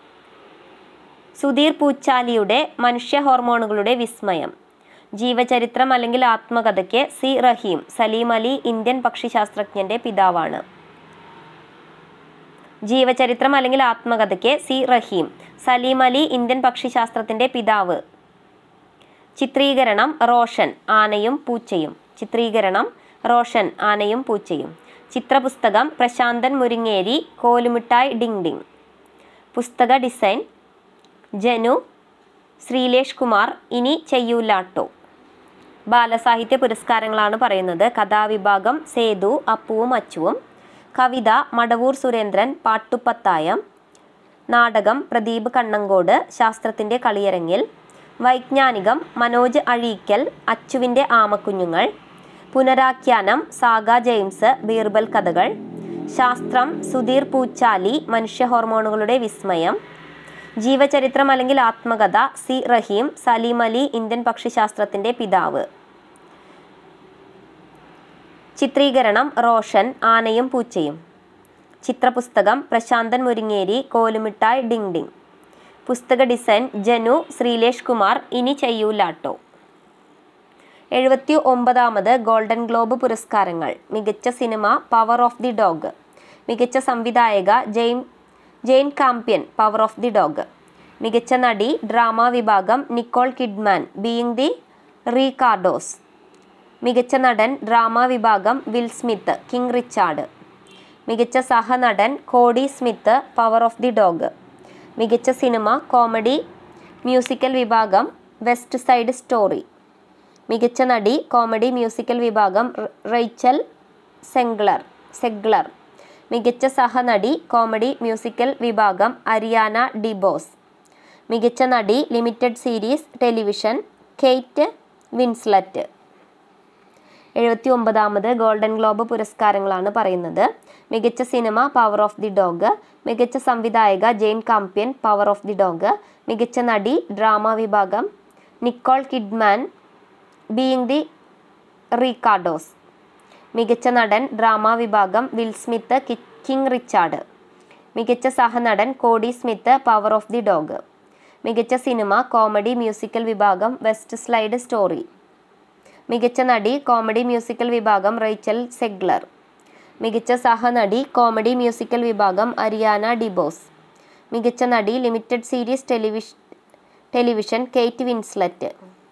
A: സുധീർ പൂച്ചാലിയുടെ മനുഷ്യ ഹോർമോണുകളുടെ വിസ്മയം ജീവചരിത്രം അല്ലെങ്കിൽ ആത്മകഥയ്ക്ക് സി റഹീം സലീം അലി ഇന്ത്യൻ പക്ഷിശാസ്ത്രജ്ഞന്റെ പിതാവാണ് ജീവചരിത്രം അല്ലെങ്കിൽ ആത്മകഥയ്ക്ക് സി റഹീം സലീം അലി ഇന്ത്യൻ പക്ഷിശാസ്ത്രത്തിന്റെ പിതാവ് ചിത്രീകരണം റോഷൻ ആനയും പൂച്ചയും ചിത്രീകരണം റോഷൻ ആനയും പൂച്ചയും ചിത്രപുസ്തകം പ്രശാന്തൻ മുരിങ്ങേരി കോലുമിട്ടായ് ഡിങ് ഡിങ് പുസ്തക ഡിസൈൻ ജനു ശ്രീലേഷ് കുമാർ ഇനി ചെയ്യൂലാട്ടോ ബാലസാഹിത്യ പുരസ്കാരങ്ങളാണ് പറയുന്നത് കഥാവിഭാഗം സേതു അപ്പുവും അച്ചുവും കവിത മടവൂർ സുരേന്ദ്രൻ പാട്ടുപ്പത്തായം നാടകം പ്രദീപ് കണ്ണങ്കോട് ശാസ്ത്രത്തിൻ്റെ കളിയരങ്ങിൽ വൈജ്ഞാനികം മനോജ് അഴീക്കൽ അച്ചുവിൻ്റെ ആമക്കുഞ്ഞുങ്ങൾ പുനരാഖ്യാനം സാഗ ജെയിംസ് ബീർബൽ കഥകൾ ശാസ്ത്രം സുധീർ പൂച്ചാലി മനുഷ്യ ഹോർമോണുകളുടെ വിസ്മയം ജീവചരിത്രം അല്ലെങ്കിൽ ആത്മകഥ സി റഹീം സലീം അലി ഇന്ത്യൻ പക്ഷിശാസ്ത്രത്തിന്റെ പിതാവ് ചിത്രീകരണം റോഷൻ ആനയും പൂച്ചയും ചിത്രപുസ്തകം പ്രശാന്തൻ മുരിങ്ങേരി കോലുമിട്ടായ് ഡിങ് ഡിങ് പുസ്തക ഡിസൈൻ ജനു ശ്രീലേഷ് കുമാർ ഇനി ചെയ്യൂലാട്ടോ എഴുപത്തി ഒമ്പതാമത് ഗോൾഡൻ ഗ്ലോബ് പുരസ്കാരങ്ങൾ മികച്ച cinema power of the dog മികച്ച സംവിധായക ജെയിം Jane Campion power of the dog മികച്ച നടി ഡ്രാമ വിഭാഗം Nicole Kidman being the Ricardos മികച്ച നടൻ ഡ്രാമ വിഭാഗം വിൽ സ്മിത്ത് കിങ് റിച്ചാർഡ് മികച്ച സഹനടൻ Kodi Smith power of the dog മികച്ച സിനിമ കോമഡി മ്യൂസിക്കൽ വിഭാഗം വെസ്റ്റ് സൈഡ് സ്റ്റോറി മികച്ച നടി കോമഡി മ്യൂസിക്കൽ വിഭാഗം റ- റേച്ചൽ സെംഗ്ലർ സെഗ്ലർ മികച്ച സഹനടി കോമഡി മ്യൂസിക്കൽ വിഭാഗം അരിയാന ഡിബോസ് മികച്ച നടി limited series television Kate Winslet എഴുപത്തി ഒമ്പതാമത് ഗോൾഡൻ ഗ്ലോബ് പുരസ്കാരങ്ങളാണ് പറയുന്നത് മികച്ച cinema power of the dog മികച്ച സംവിധായക Jane Campion power of the dog മികച്ച നടി ഡ്രാമ വിഭാഗം Nicole Kidman being the Ricardos മികച്ച നടൻ ഡ്രാമ വിഭാഗം വിൽ സ്മിത്ത് കി- കിങ് റിച്ചാർഡ് മികച്ച സഹനടൻ Kodi Smith power of the dog മികച്ച സിനിമ കോമഡി മ്യൂസിക്കൽ വിഭാഗം വെസ്റ്റ് സ്ലൈഡ് സ്റ്റോറി മികച്ച നടി കോമഡി മ്യൂസിക്കൽ വിഭാഗം റേച്ചൽ സെഗ്ലർ മികച്ച സഹനടി കോമഡി മ്യൂസിക്കൽ വിഭാഗം അരിയാന ഡിബോസ് മികച്ച നടി ലിമിറ്റഡ് സീരീസ് ടെലിവിഷ television Kate Winslet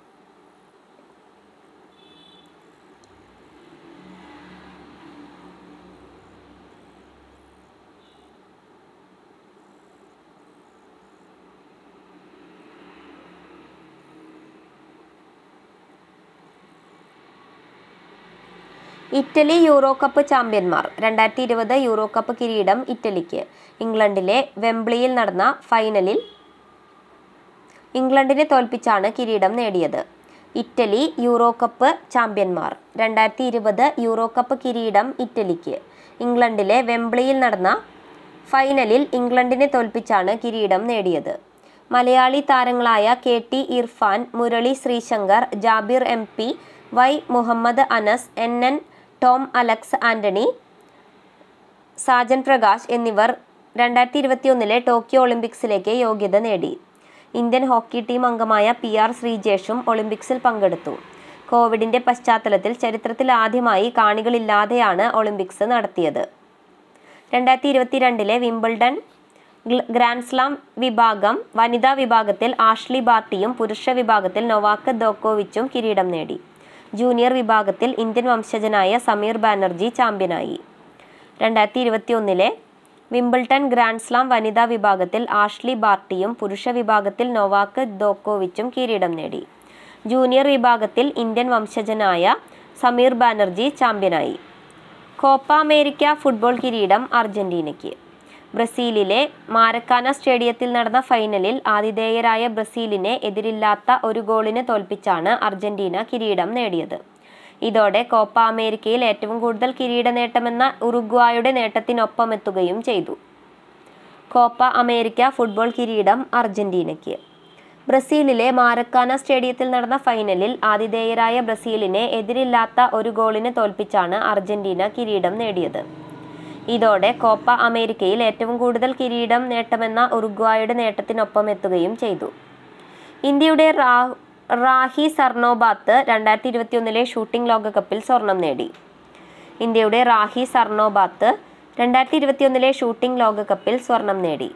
A: Italy euro cup ചാമ്പ്യന്മാർ രണ്ടായിരത്തി ഇരുപത് യൂറോ കപ്പ് കിരീടം ഇറ്റലിക്ക് ഇംഗ്ലണ്ടിലെ വെംബ്ലിയിൽ നടന്ന ഫൈനലിൽ ഇംഗ്ലണ്ടിനെ തോൽപ്പിച്ചാണ് കിരീടം നേടിയത് ഇറ്റലി യൂറോ കപ്പ് ചാമ്പ്യന്മാർ രണ്ടായിരത്തി ഇരുപത് യൂറോ കപ്പ് കിരീടം ഇറ്റലിക്ക് ഇംഗ്ലണ്ടിലെ വെംബ്ലിയിൽ നടന്ന ഫൈനലിൽ ഇംഗ്ലണ്ടിനെ തോൽപ്പിച്ചാണ് കിരീടം നേടിയത് മലയാളി താരങ്ങളായ K T Irfan Murali Sreeshankar Jabir M P Y Muhammad Anas N N Tom Alex Antony Sajan Prakash എന്നിവർ രണ്ടായിരത്തി ഇരുപത്തിയൊന്നിലെ ടോക്കിയോ ഒളിമ്പിക്സിലേക്ക് യോഗ്യത നേടി ഇന്ത്യൻ ഹോക്കി ടീം അംഗമായ പി ആർ ശ്രീജേഷും ഒളിമ്പിക്സിൽ പങ്കെടുത്തു കോവിഡിന്റെ പശ്ചാത്തലത്തിൽ ചരിത്രത്തിൽ ആദ്യമായി കാണികളില്ലാതെയാണ് ഒളിമ്പിക്സ് നടത്തിയത് രണ്ടായിരത്തി ഇരുപത്തിരണ്ടിലെ വിംബിൾഡൺ ഗ്ല- ഗ്രാൻഡ് സ്ലാം വിഭാഗം വനിതാ വിഭാഗത്തിൽ ആഷ്ലി ബാർട്ടിയും പുരുഷ വിഭാഗത്തിൽ നൊവാക്ക് ദോക്കോവിച്ചും കിരീടം നേടി ജൂനിയർ വിഭാഗത്തിൽ ഇന്ത്യൻ വംശജനായ സമീർ ബാനർജി ചാമ്പ്യനായി രണ്ടായിരത്തി ഇരുപത്തിയൊന്നിലെ വിംബിൾട്ടൺ ഗ്രാൻഡ് സ്ലാം വനിതാ വിഭാഗത്തിൽ ആഷ്ലി ബാർട്ടിയും പുരുഷ വിഭാഗത്തിൽ നൊവാക്ക് ദോക്കോവിച്ചും കിരീടം നേടി ജൂനിയർ വിഭാഗത്തിൽ ഇന്ത്യൻ വംശജനായ സമീർ ബാനർജി ചാമ്പ്യനായി കോപ്പ അമേരിക്ക ഫുട്ബോൾ കിരീടം അർജന്റീനയ്ക്ക് ബ്രസീലിലെ മാരക്കാന സ്റ്റേഡിയത്തിൽ നടന്ന ഫൈനലിൽ ആതിഥേയരായ ബ്രസീലിനെ എതിരില്ലാത്ത ഒരു ഗോളിന് തോൽപ്പിച്ചാണ് അർജന്റീന കിരീടം നേടിയത് ഇതോടെ കോപ്പ അമേരിക്കയിൽ ഏറ്റവും കൂടുതൽ കിരീട നേട്ടമെന്ന ഉറുഗ്വായുടെ നേട്ടത്തിനൊപ്പമെത്തുകയും ചെയ്തു കോപ്പ അമേരിക്ക ഫുട്ബോൾ കിരീടം അർജന്റീനയ്ക്ക് ബ്രസീലിലെ മാരക്കാന സ്റ്റേഡിയത്തിൽ നടന്ന ഫൈനലിൽ ആതിഥേയരായ ബ്രസീലിനെ എതിരില്ലാത്ത ഒരു ഗോളിന് തോൽപ്പിച്ചാണ് അർജന്റീന കിരീടം നേടിയത് ഇതോടെ കോപ്പ അമേരിക്കയിൽ ഏറ്റവും കൂടുതൽ കിരീടം നേട്ടമെന്ന ഉറുഗ്വായുടെ നേട്ടത്തിനൊപ്പം എത്തുകയും ചെയ്തു ഇന്ത്യയുടെ റാ റാഹി സർണോബാത്ത് രണ്ടായിരത്തി ഇരുപത്തിയൊന്നിലെ ഷൂട്ടിംഗ് ലോകകപ്പിൽ സ്വർണം നേടി ഇന്ത്യയുടെ റാഹി സർണോബാത്ത് രണ്ടായിരത്തി ഇരുപത്തിയൊന്നിലെ ഷൂട്ടിംഗ് ലോകകപ്പിൽ സ്വർണം നേടി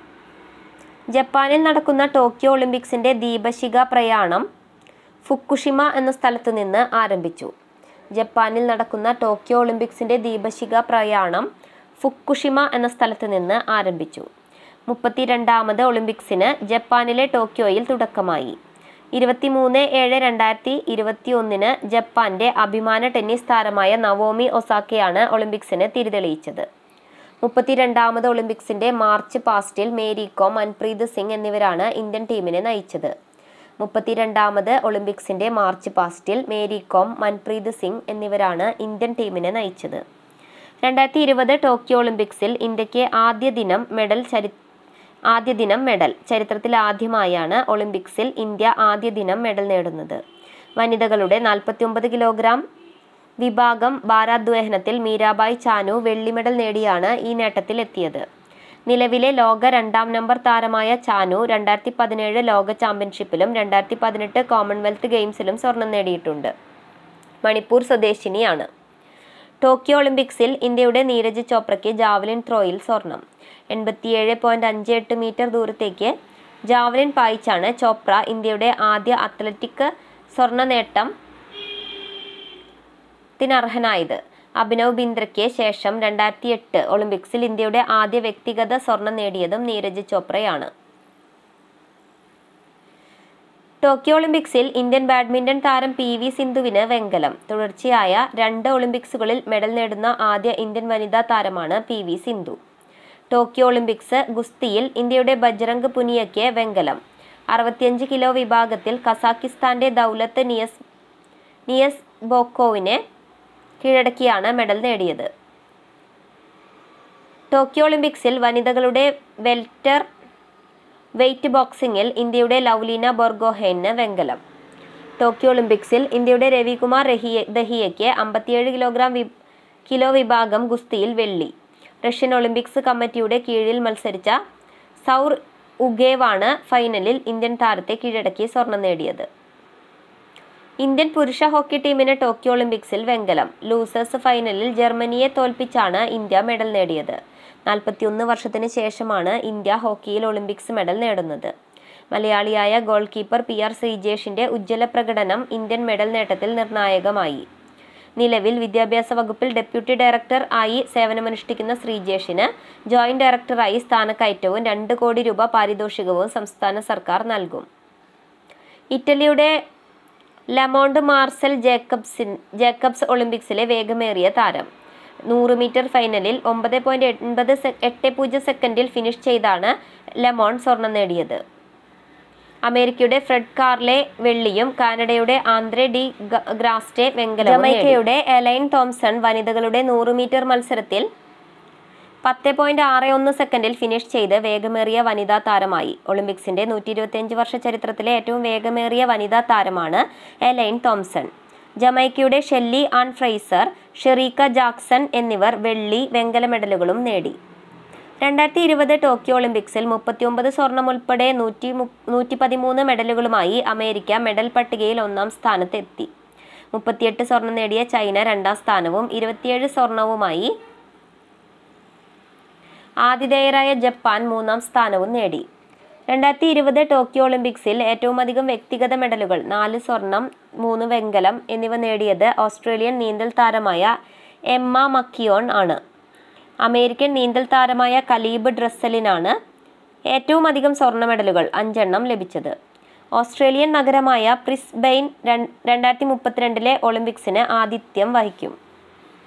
A: ജപ്പാനിൽ നടക്കുന്ന ടോക്കിയോ ഒളിമ്പിക്സിന്റെ ദീപശിഖ പ്രയാണം ഫുക്കുഷിമ എന്ന സ്ഥലത്തു നിന്ന് ആരംഭിച്ചു ജപ്പാനിൽ നടക്കുന്ന ടോക്കിയോ ഒളിമ്പിക്സിന്റെ ദീപശിഖ പ്രയാണം ഫുക്കുഷിമ എന്ന സ്ഥലത്ത് നിന്ന് ആരംഭിച്ചു മുപ്പത്തിരണ്ടാമത് ഒളിമ്പിക്സിന് ജപ്പാനിലെ ടോക്കിയോയിൽ തുടക്കമായി ഇരുപത്തിമൂന്ന് ഏഴ് രണ്ടായിരത്തി ഇരുപത്തി ഒന്നിന് ജപ്പാന്റെ അഭിമാന ടെന്നീസ് താരമായ നവോമി ഒസാക്കയാണ് ഒളിമ്പിക്സിന് തിരിതെളിയിച്ചത് മുപ്പത്തിരണ്ടാമത് ഒളിമ്പിക്സിന്റെ മാർച്ച് പാസ്റ്റിൽ മേരി കോം മൻപ്രീത് സിംഗ് എന്നിവരാണ് ഇന്ത്യൻ ടീമിനെ നയിച്ചത് മുപ്പത്തിരണ്ടാമത് ഒളിമ്പിക്സിന്റെ മാർച്ച് പാസ്റ്റിൽ മേരി കോം മൻപ്രീത് സിംഗ് എന്നിവരാണ് ഇന്ത്യൻ ടീമിനെ നയിച്ചത് രണ്ടായിരത്തി ഇരുപത് ടോക്കിയോ ഒളിമ്പിക്സിൽ ഇന്ത്യക്ക് ആദ്യ ദിനം മെഡൽ ചരി ആദ്യ ദിനം മെഡൽ ചരിത്രത്തിൽ ആദ്യമായാണ് ഒളിമ്പിക്സിൽ ഇന്ത്യ ആദ്യ ദിനം മെഡൽ നേടുന്നത് വനിതകളുടെ നാൽപ്പത്തിയൊമ്പത് കിലോഗ്രാം വിഭാഗം ഭാരാദ്വഹനത്തിൽ മീരാബായ് ചാനു വെള്ളി മെഡൽ നേടിയാണ് ഈ നേട്ടത്തിൽ എത്തിയത് നിലവിലെ ലോക രണ്ടാം നമ്പർ താരമായ ചാനു രണ്ടായിരത്തി പതിനേഴ് ലോക ചാമ്പ്യൻഷിപ്പിലും രണ്ടായിരത്തി പതിനെട്ട് കോമൺവെൽത്ത് ഗെയിംസിലും സ്വർണം നേടിയിട്ടുണ്ട് മണിപ്പൂർ സ്വദേശിനിയാണ് ടോക്കിയോ ഒളിമ്പിക്സിൽ ഇന്ത്യയുടെ നീരജ് ചോപ്രയ്ക്ക് ജാവലിൻ ത്രോയിൽ സ്വർണം എൺപത്തിയേഴ് പോയിന്റ് അഞ്ച് എട്ട് മീറ്റർ ദൂരത്തേക്ക് ജാവലിൻ പായിച്ചാണ് ചോപ്ര ഇന്ത്യയുടെ ആദ്യ അത്ലറ്റിക് സ്വർണ്ണ നേട്ടം ത്തിനർഹനായത് അഭിനവ് ബിന്ദ്രയ്ക്ക് ശേഷം രണ്ടായിരത്തി എട്ട് ഒളിമ്പിക്സിൽ ഇന്ത്യയുടെ ആദ്യ വ്യക്തിഗത സ്വർണം നേടിയതും നീരജ് ചോപ്രയാണ് ടോക്കിയോ ഒളിമ്പിക്സിൽ ഇന്ത്യൻ ബാഡ്മിന്റൺ താരം പി വി സിന്ധുവിന് വെങ്കലം തുടർച്ചയായ രണ്ട് ഒളിമ്പിക്സുകളിൽ മെഡൽ നേടുന്ന ആദ്യ ഇന്ത്യൻ വനിതാ താരമാണ് P V Sindhu Tokyo Olympics ഗുസ്തിയിൽ ഇന്ത്യയുടെ ബജ്രംഗ് പുനിയയ്ക്ക് വെങ്കലം അറുപത്തിയഞ്ച് കിലോ വിഭാഗത്തിൽ കസാക്കിസ്ഥാന്റെ ദൗലത്ത് നിയസ് നിയസ് ബോക്കോവിനെ കീഴടക്കിയാണ് മെഡൽ നേടിയത് ടോക്കിയോ ഒളിമ്പിക്സിൽ വനിതകളുടെ വെൽറ്റർ വെയ്റ്റ് ബോക്സിംഗിൽ ഇന്ത്യയുടെ ലൗലീന ബോർഗോഹെയിന് വെങ്കലം ടോക്കിയോ ഒളിമ്പിക്സിൽ ഇന്ത്യയുടെ രവികുമാർ രഹിയ ദഹിയയ്ക്ക് അമ്പത്തിയേഴ് കിലോഗ്രാം വി കിലോ വിഭാഗം ഗുസ്തിയിൽ വെള്ളി റഷ്യൻ ഒളിമ്പിക്സ് കമ്മിറ്റിയുടെ കീഴിൽ മത്സരിച്ച സൗർ ഉഗേവാണ് ഫൈനലിൽ ഇന്ത്യൻ താരത്തെ കീഴടക്കി സ്വർണം നേടിയത് ഇന്ത്യൻ പുരുഷ ഹോക്കി ടീമിന് ടോക്കിയോ ഒളിമ്പിക്സിൽ വെങ്കലം ലൂസേഴ്സ് ഫൈനലിൽ ജർമ്മനിയെ തോൽപ്പിച്ചാണ് ഇന്ത്യ മെഡൽ നേടിയത് നാൽപ്പത്തിയൊന്ന് വർഷത്തിന് ശേഷമാണ് ഇന്ത്യ ഹോക്കിയിൽ ഒളിമ്പിക്സ് മെഡൽ നേടുന്നത് മലയാളിയായ ഗോൾ കീപ്പർ പി ആർ ശ്രീജേഷിന്റെ ഉജ്ജ്വല പ്രകടനം ഇന്ത്യൻ മെഡൽ നേട്ടത്തിൽ നിർണായകമായി നിലവിൽ വിദ്യാഭ്യാസ വകുപ്പിൽ ഡെപ്യൂട്ടി ഡയറക്ടർ ആയി സേവനമനുഷ്ഠിക്കുന്ന ശ്രീജേഷിന് ജോയിന്റ് ഡയറക്ടറായി സ്ഥാനക്കയറ്റവും രണ്ട് കോടി രൂപ പാരിതോഷികവും സംസ്ഥാന സർക്കാർ നൽകും ഇറ്റലിയുടെ ലമോണ്ട് മാർസൽ ജേക്കബ്സിൻ ജേക്കബ്സ് ഒളിമ്പിക്സിലെ വേഗമേറിയ താരം നൂറ് മീറ്റർ ഫൈനലിൽ ഒമ്പത് പോയിന്റ് എൺപത് എട്ട് പൂജ്യം സെക്കൻഡിൽ ഫിനിഷ് ചെയ്താണ് ലെമോൺ സ്വർണം നേടിയത് അമേരിക്കയുടെ ഫ്രെഡ് കാർലെ വെള്ളിയും കാനഡയുടെ ആന്ത്രെ ഡി ഗ- ഗ്രാസ്റ്റെ വെങ്കലവും ജമൈക്കയുടെ എലൈൻ തോംസൺ വനിതകളുടെ നൂറ് മീറ്റർ മത്സരത്തിൽ പത്ത് പോയിന്റ് ആറ് ഒന്ന് സെക്കൻഡിൽ ഫിനിഷ് ചെയ്ത് വേഗമേറിയ വനിതാ താരമായി ഒളിമ്പിക്സിന്റെ നൂറ്റി ഇരുപത്തിയഞ്ച് വർഷ ചരിത്രത്തിലെ ഏറ്റവും വേഗമേറിയ വനിതാ താരമാണ് എലൈൻ തോംസൺ ജമൈക്കയുടെ Shelly Ann Fraser Shericka Jackson എന്നിവർ വെള്ളി വെങ്കല മെഡലുകളും നേടി രണ്ടായിരത്തി ഇരുപത് ടോക്കിയോ ഒളിമ്പിക്സിൽ മുപ്പത്തിയൊമ്പത് സ്വർണം ഉൾപ്പെടെ നൂറ്റി മു- നൂറ്റി പതിമൂന്ന് മെഡലുകളുമായി അമേരിക്ക മെഡൽ പട്ടികയിൽ ഒന്നാം സ്ഥാനത്തെത്തി മുപ്പത്തിയെട്ട് സ്വർണം നേടിയ ചൈന രണ്ടാം സ്ഥാനവും ഇരുപത്തിയേഴ് സ്വർണവുമായി ആതിഥേയരായ ജപ്പാൻ മൂന്നാം സ്ഥാനവും നേടി രണ്ടായിരത്തി ഇരുപത് ടോക്കിയോ ഒളിമ്പിക്സിൽ ഏറ്റവും അധികം വ്യക്തിഗത മെഡലുകൾ നാല് സ്വർണം മൂന്ന് വെങ്കലം എന്നിവ നേടിയത് ഓസ്ട്രേലിയൻ നീന്തൽ താരമായ എമ്മ മക്കിയോൺ ആണ് അമേരിക്കൻ നീന്തൽ താരമായ കലീബ് ഡ്രസ്സലിനാണ് ഏറ്റവും അധികം സ്വർണ്ണ മെഡലുകൾ അഞ്ചെണ്ണം ലഭിച്ചത് ഓസ്ട്രേലിയൻ നഗരമായ പ്രിസ്ബെയിൻ രണ്ടായിരത്തി മുപ്പത്തിരണ്ടിലെ ഒളിമ്പിക്സിന് ആതിഥ്യം വഹിക്കും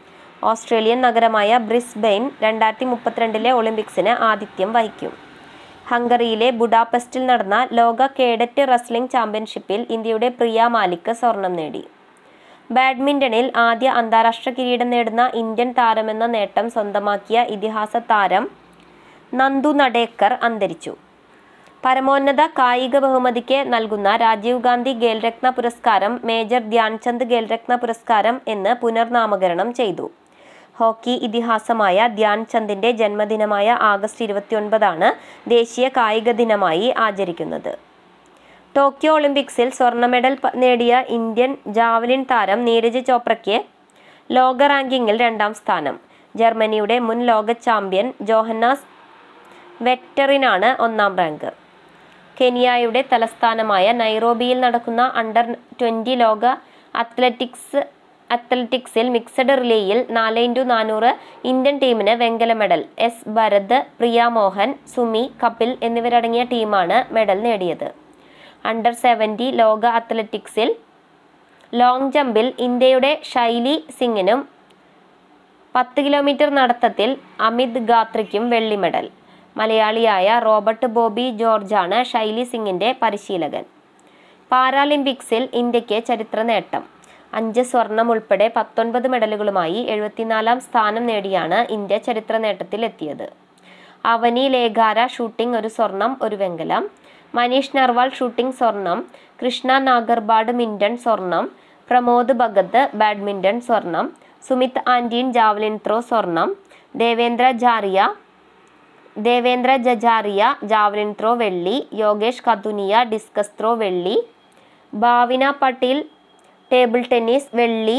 A: ഓസ്ട്രേലിയൻ നഗരമായ ബ്രിസ്ബെയിൻ രണ്ടായിരത്തി മുപ്പത്തിരണ്ടിലെ ഒളിമ്പിക്സിന് ആതിഥ്യം വഹിക്കും ഹംഗറിയിലെ ബുഡാപെസ്റ്റിൽ നടന്ന ലോക കേഡറ്റ് റെസ്ലിംഗ് ചാമ്പ്യൻഷിപ്പിൽ ഇന്ത്യയുടെ പ്രിയ മാലിക് സ്വർണം നേടി ബാഡ്മിന്റണിൽ ആദ്യ അന്താരാഷ്ട്ര കിരീടം നേടുന്ന ഇന്ത്യൻ താരമെന്ന നേട്ടം സ്വന്തമാക്കിയ ഇതിഹാസ താരം നന്ദു നടേക്കർ അന്തരിച്ചു പരമോന്നത കായിക ബഹുമതിക്ക് നൽകുന്ന രാജീവ് ഗാന്ധി ഖേൽരത്ന പുരസ്കാരം മേജർ ധ്യാൻചന്ദ് ഖേൽരത്ന പുരസ്കാരം എന്ന് പുനർനാമകരണം ചെയ്തു ഹോക്കി ഇതിഹാസമായ ധ്യാൻചന്ദിന്റെ ജന്മദിനമായ ആഗസ്റ്റ് ഇരുപത്തിയൊൻപതാണ് ദേശീയ കായിക ദിനമായി ആചരിക്കുന്നത് ടോക്കിയോ ഒളിമ്പിക്സിൽ സ്വർണ്ണ മെഡൽ പ- നേടിയ ഇന്ത്യൻ ജാവലിൻ താരം നീരജ് ചോപ്രയ്ക്ക് ലോക റാങ്കിങ്ങിൽ രണ്ടാം സ്ഥാനം ജർമ്മനിയുടെ മുൻ ലോക ചാമ്പ്യൻ ജോഹന്നാസ് വെറ്ററിനാണ് ഒന്നാം റാങ്ക് കെനിയയുടെ തലസ്ഥാനമായ നൈറോബിയിൽ നടക്കുന്ന അണ്ടർ ട്വൻ്റി ലോക അത്ലറ്റിക്സ് അത്ലറ്റിക്സിൽ മിക്സഡ് റിലേയിൽ നാല് ഇൻറ്റു നാനൂറ് ഇന്ത്യൻ ടീമിന് വെങ്കല മെഡൽ എസ് ഭരത് പ്രിയ മോഹൻ സുമി കപിൽ എന്നിവരടങ്ങിയ ടീമാണ് മെഡൽ നേടിയത് അണ്ടർ സെവൻറ്റി ലോക അത്ലറ്റിക്സിൽ ലോങ് ജമ്പിൽ ഇന്ത്യയുടെ ശൈലി സിംഗിനും പത്ത് കിലോമീറ്റർ നടത്തത്തിൽ അമിത് ഗാത്രിക്കും വെള്ളി മെഡൽ മലയാളിയായ റോബർട്ട് ബോബി ജോർജാണ് ശൈലി സിംഗിന്റെ പരിശീലകൻ പാരാലിമ്പിക്സിൽ ഇന്ത്യക്ക് ചരിത്ര നേട്ടം അഞ്ച് സ്വർണം ഉൾപ്പെടെ പത്തൊൻപത് മെഡലുകളുമായി എഴുപത്തിനാലാം സ്ഥാനം നേടിയാണ് ഇന്ത്യ ചരിത്ര നേട്ടത്തിൽ എത്തിയത് അവനി ലേഖാര ഷൂട്ടിംഗ് ഒരു സ്വർണം ഒരു വെങ്കലം മനീഷ് നർവാൾ ഷൂട്ടിംഗ് സ്വർണം കൃഷ്ണ നാഗർബാഡ് മിൻഡൺ സ്വർണം പ്രമോദ് ഭഗത് ബാഡ്മിൻ്റൺ സ്വർണം സുമിത് ആൻറ്റീൻ ജാവലിൻ ത്രോ സ്വർണം ദേവേന്ദ്ര ജാറിയ ദേവേന്ദ്ര ജജാറിയ ജാവലിൻ ത്രോ വെള്ളി യോഗേഷ് കതുനിയ ഡിസ്കസ് ത്രോ വെള്ളി ഭാവിന പട്ടീൽ ടേബിൾ ടെന്നീസ് വെള്ളി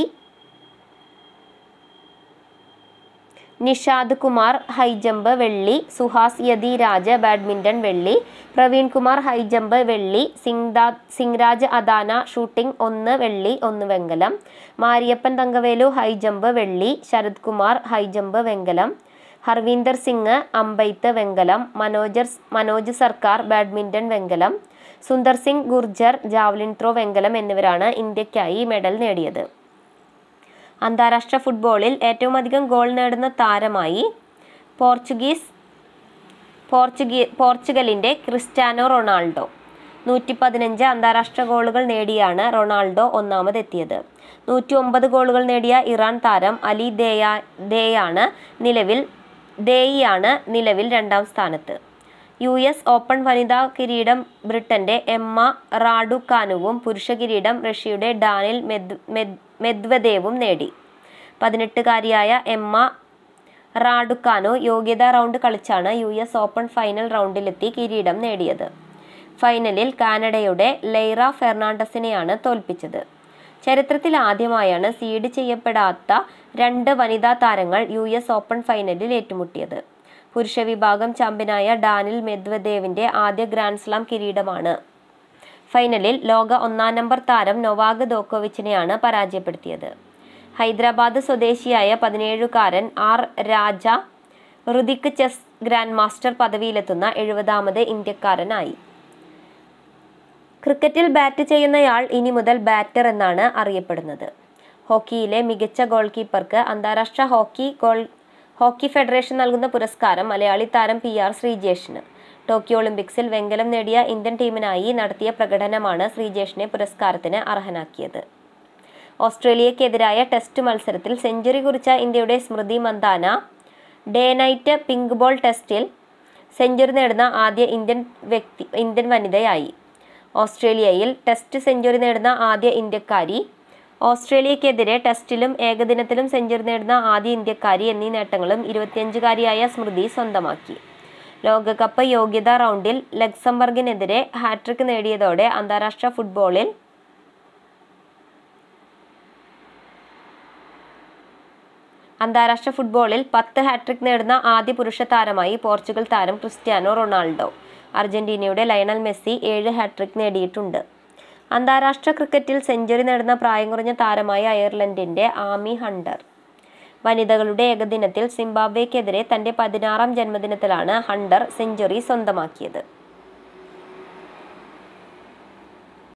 A: നിഷാദ് കുമാർ ഹൈജമ്പ് വെള്ളി സുഹാസ് യതിരാജ് ബാഡ്മിൻ്റൺ വെള്ളി പ്രവീൺ കുമാർ ഹൈജമ്പ് വെള്ളി സിംഗ്ദാ സിംഗ്രാജ് അദാന ഷൂട്ടിംഗ് ഒന്ന് വെള്ളി ഒന്ന് വെങ്കലം മാരിയപ്പൻ തങ്കവേലു ഹൈജമ്പ് വെള്ളി ശരത് കുമാർ ഹൈജമ്പ് വെങ്കലം ഹർവീന്ദർ സിംഗ് അമ്പെയ്ത്ത് വെങ്കലം മനോജർ മനോജ് സർക്കാർ ബാഡ്മിൻ്റൺ വെങ്കലം സുന്ദർ സിംഗ് ഗുർജർ ജാവലിൻ ത്രോ വെങ്കലം എന്നിവരാണ് ഇന്ത്യക്കായി മെഡൽ നേടിയത് അന്താരാഷ്ട്ര ഫുട്ബോളിൽ ഏറ്റവും അധികം ഗോൾ നേടുന്ന താരമായി പോർച്ചുഗീസ് പോർച്ചുഗീ പോർച്ചുഗലിൻ്റെ ക്രിസ്ത്യാനോ റൊണാൾഡോ നൂറ്റി പതിനഞ്ച് അന്താരാഷ്ട്ര ഗോളുകൾ നേടിയാണ് റൊണാൾഡോ ഒന്നാമതെത്തിയത് നൂറ്റി ഒമ്പത് ഗോളുകൾ നേടിയ ഇറാൻ താരം അലി ദേയ ദേയാണ് നിലവിൽ ദേയിയാണ് നിലവിൽ രണ്ടാം സ്ഥാനത്ത് യു എസ് ഓപ്പൺ വനിതാ കിരീടം ബ്രിട്ടന്റെ എമ്മ റാഡുക്കാനുവും പുരുഷ കിരീടം റഷ്യയുടെ ഡാനിൽ മെദ് മെദ് മെദ്വദേവും നേടി പതിനെട്ടുകാരിയായ എമ്മ റാഡുക്കാനോ യോഗ്യതാ റൗണ്ട് കളിച്ചാണ് യു എസ് ഓപ്പൺ ഫൈനൽ റൗണ്ടിലെത്തി കിരീടം നേടിയത് ഫൈനലിൽ കാനഡയുടെ ലൈറ ഫെർണാണ്ടസിനെയാണ് തോൽപ്പിച്ചത് ചരിത്രത്തിൽ ആദ്യമായാണ് സീഡ് ചെയ്യപ്പെടാത്ത രണ്ട് വനിതാ താരങ്ങൾ യു എസ് ഓപ്പൺ ഫൈനലിൽ ഏറ്റുമുട്ടിയത് പുരുഷ വിഭാഗം ചാമ്പ്യനായ ഡാനിൽ മെദ്വദേവിന്റെ ആദ്യ ഗ്രാൻഡ് സ്ലാം കിരീടമാണ് ഫൈനലിൽ ലോക ഒന്നാം നമ്പർ താരം നൊവാഗ് ദോക്കോവിച്ചിനെയാണ് പരാജയപ്പെടുത്തിയത് ഹൈദരാബാദ് സ്വദേശിയായ പതിനേഴുകാരൻ R Raja Rithik chess grand master പദവിയിലെത്തുന്ന എഴുപതാമത് ഇന്ത്യക്കാരനായി ക്രിക്കറ്റിൽ ബാറ്റ് ചെയ്യുന്നയാൾ ഇനി മുതൽ ബാറ്റർ എന്നാണ് അറിയപ്പെടുന്നത് ഹോക്കിയിലെ മികച്ച ഗോൾ കീപ്പർക്ക് അന്താരാഷ്ട്ര ഹോക്കി ഗോൾ ഹോക്കി ഫെഡറേഷൻ നൽകുന്ന പുരസ്കാരം മലയാളി താരം പി ആർ ശ്രീജേഷിന് ടോക്കിയോ ഒളിമ്പിക്സിൽ വെങ്കലം നേടിയ ഇന്ത്യൻ ടീമിനായി നടത്തിയ പ്രകടനമാണ് ശ്രീജേഷിനെ പുരസ്കാരത്തിന് അർഹനാക്കിയത് ഓസ്ട്രേലിയക്കെതിരായ ടെസ്റ്റ് മത്സരത്തിൽ സെഞ്ചുറി കുറിച്ച ഇന്ത്യയുടെ Smriti Mandhana day night pink ball ടെസ്റ്റിൽ സെഞ്ചുറി നേടുന്ന ആദ്യ ഇന്ത്യൻ വ്യക്തി ഇന്ത്യൻ വനിതയായി ഓസ്ട്രേലിയയിൽ ടെസ്റ്റ് സെഞ്ചുറി നേടുന്ന ആദ്യ ഇന്ത്യക്കാരി ഓസ്ട്രേലിയക്കെതിരെ ടെസ്റ്റിലും ഏകദിനത്തിലും സെഞ്ചുറി നേടുന്ന ആദ്യ ഇന്ത്യക്കാരി എന്നീ നേട്ടങ്ങളും ഇരുപത്തിയഞ്ചുകാരിയായ സ്മൃതി സ്വന്തമാക്കി ലോകകപ്പ് യോഗ്യതാ റൗണ്ടിൽ ലക്സംബർഗിനെതിരെ ഹാട്രിക് നേടിയതോടെ അന്താരാഷ്ട്ര ഫുട്ബോളിൽ അന്താരാഷ്ട്ര ഫുട്ബോളിൽ പത്ത് ഹാട്രിക് നേടുന്ന ആദ്യ പുരുഷ താരമായി പോർച്ചുഗൽ താരം ക്രിസ്ത്യാനോ റൊണാൾഡോ അർജന്റീനയുടെ ലയണൽ മെസ്സി ഏഴ് ഹാട്രിക് നേടിയിട്ടുണ്ട് അന്താരാഷ്ട്ര ക്രിക്കറ്റിൽ സെഞ്ചുറി നേടുന്ന പ്രായം കുറഞ്ഞ താരമായ അയർലൻഡിന്റെ ആമി ഹണ്ടർ വനിതകളുടെ ഏകദിനത്തിൽ സിംബാബ്വേക്കെതിരെ തന്റെ പതിനാറാം ജന്മദിനത്തിലാണ് ഹണ്ടർ സെഞ്ചുറി സ്വന്തമാക്കിയത്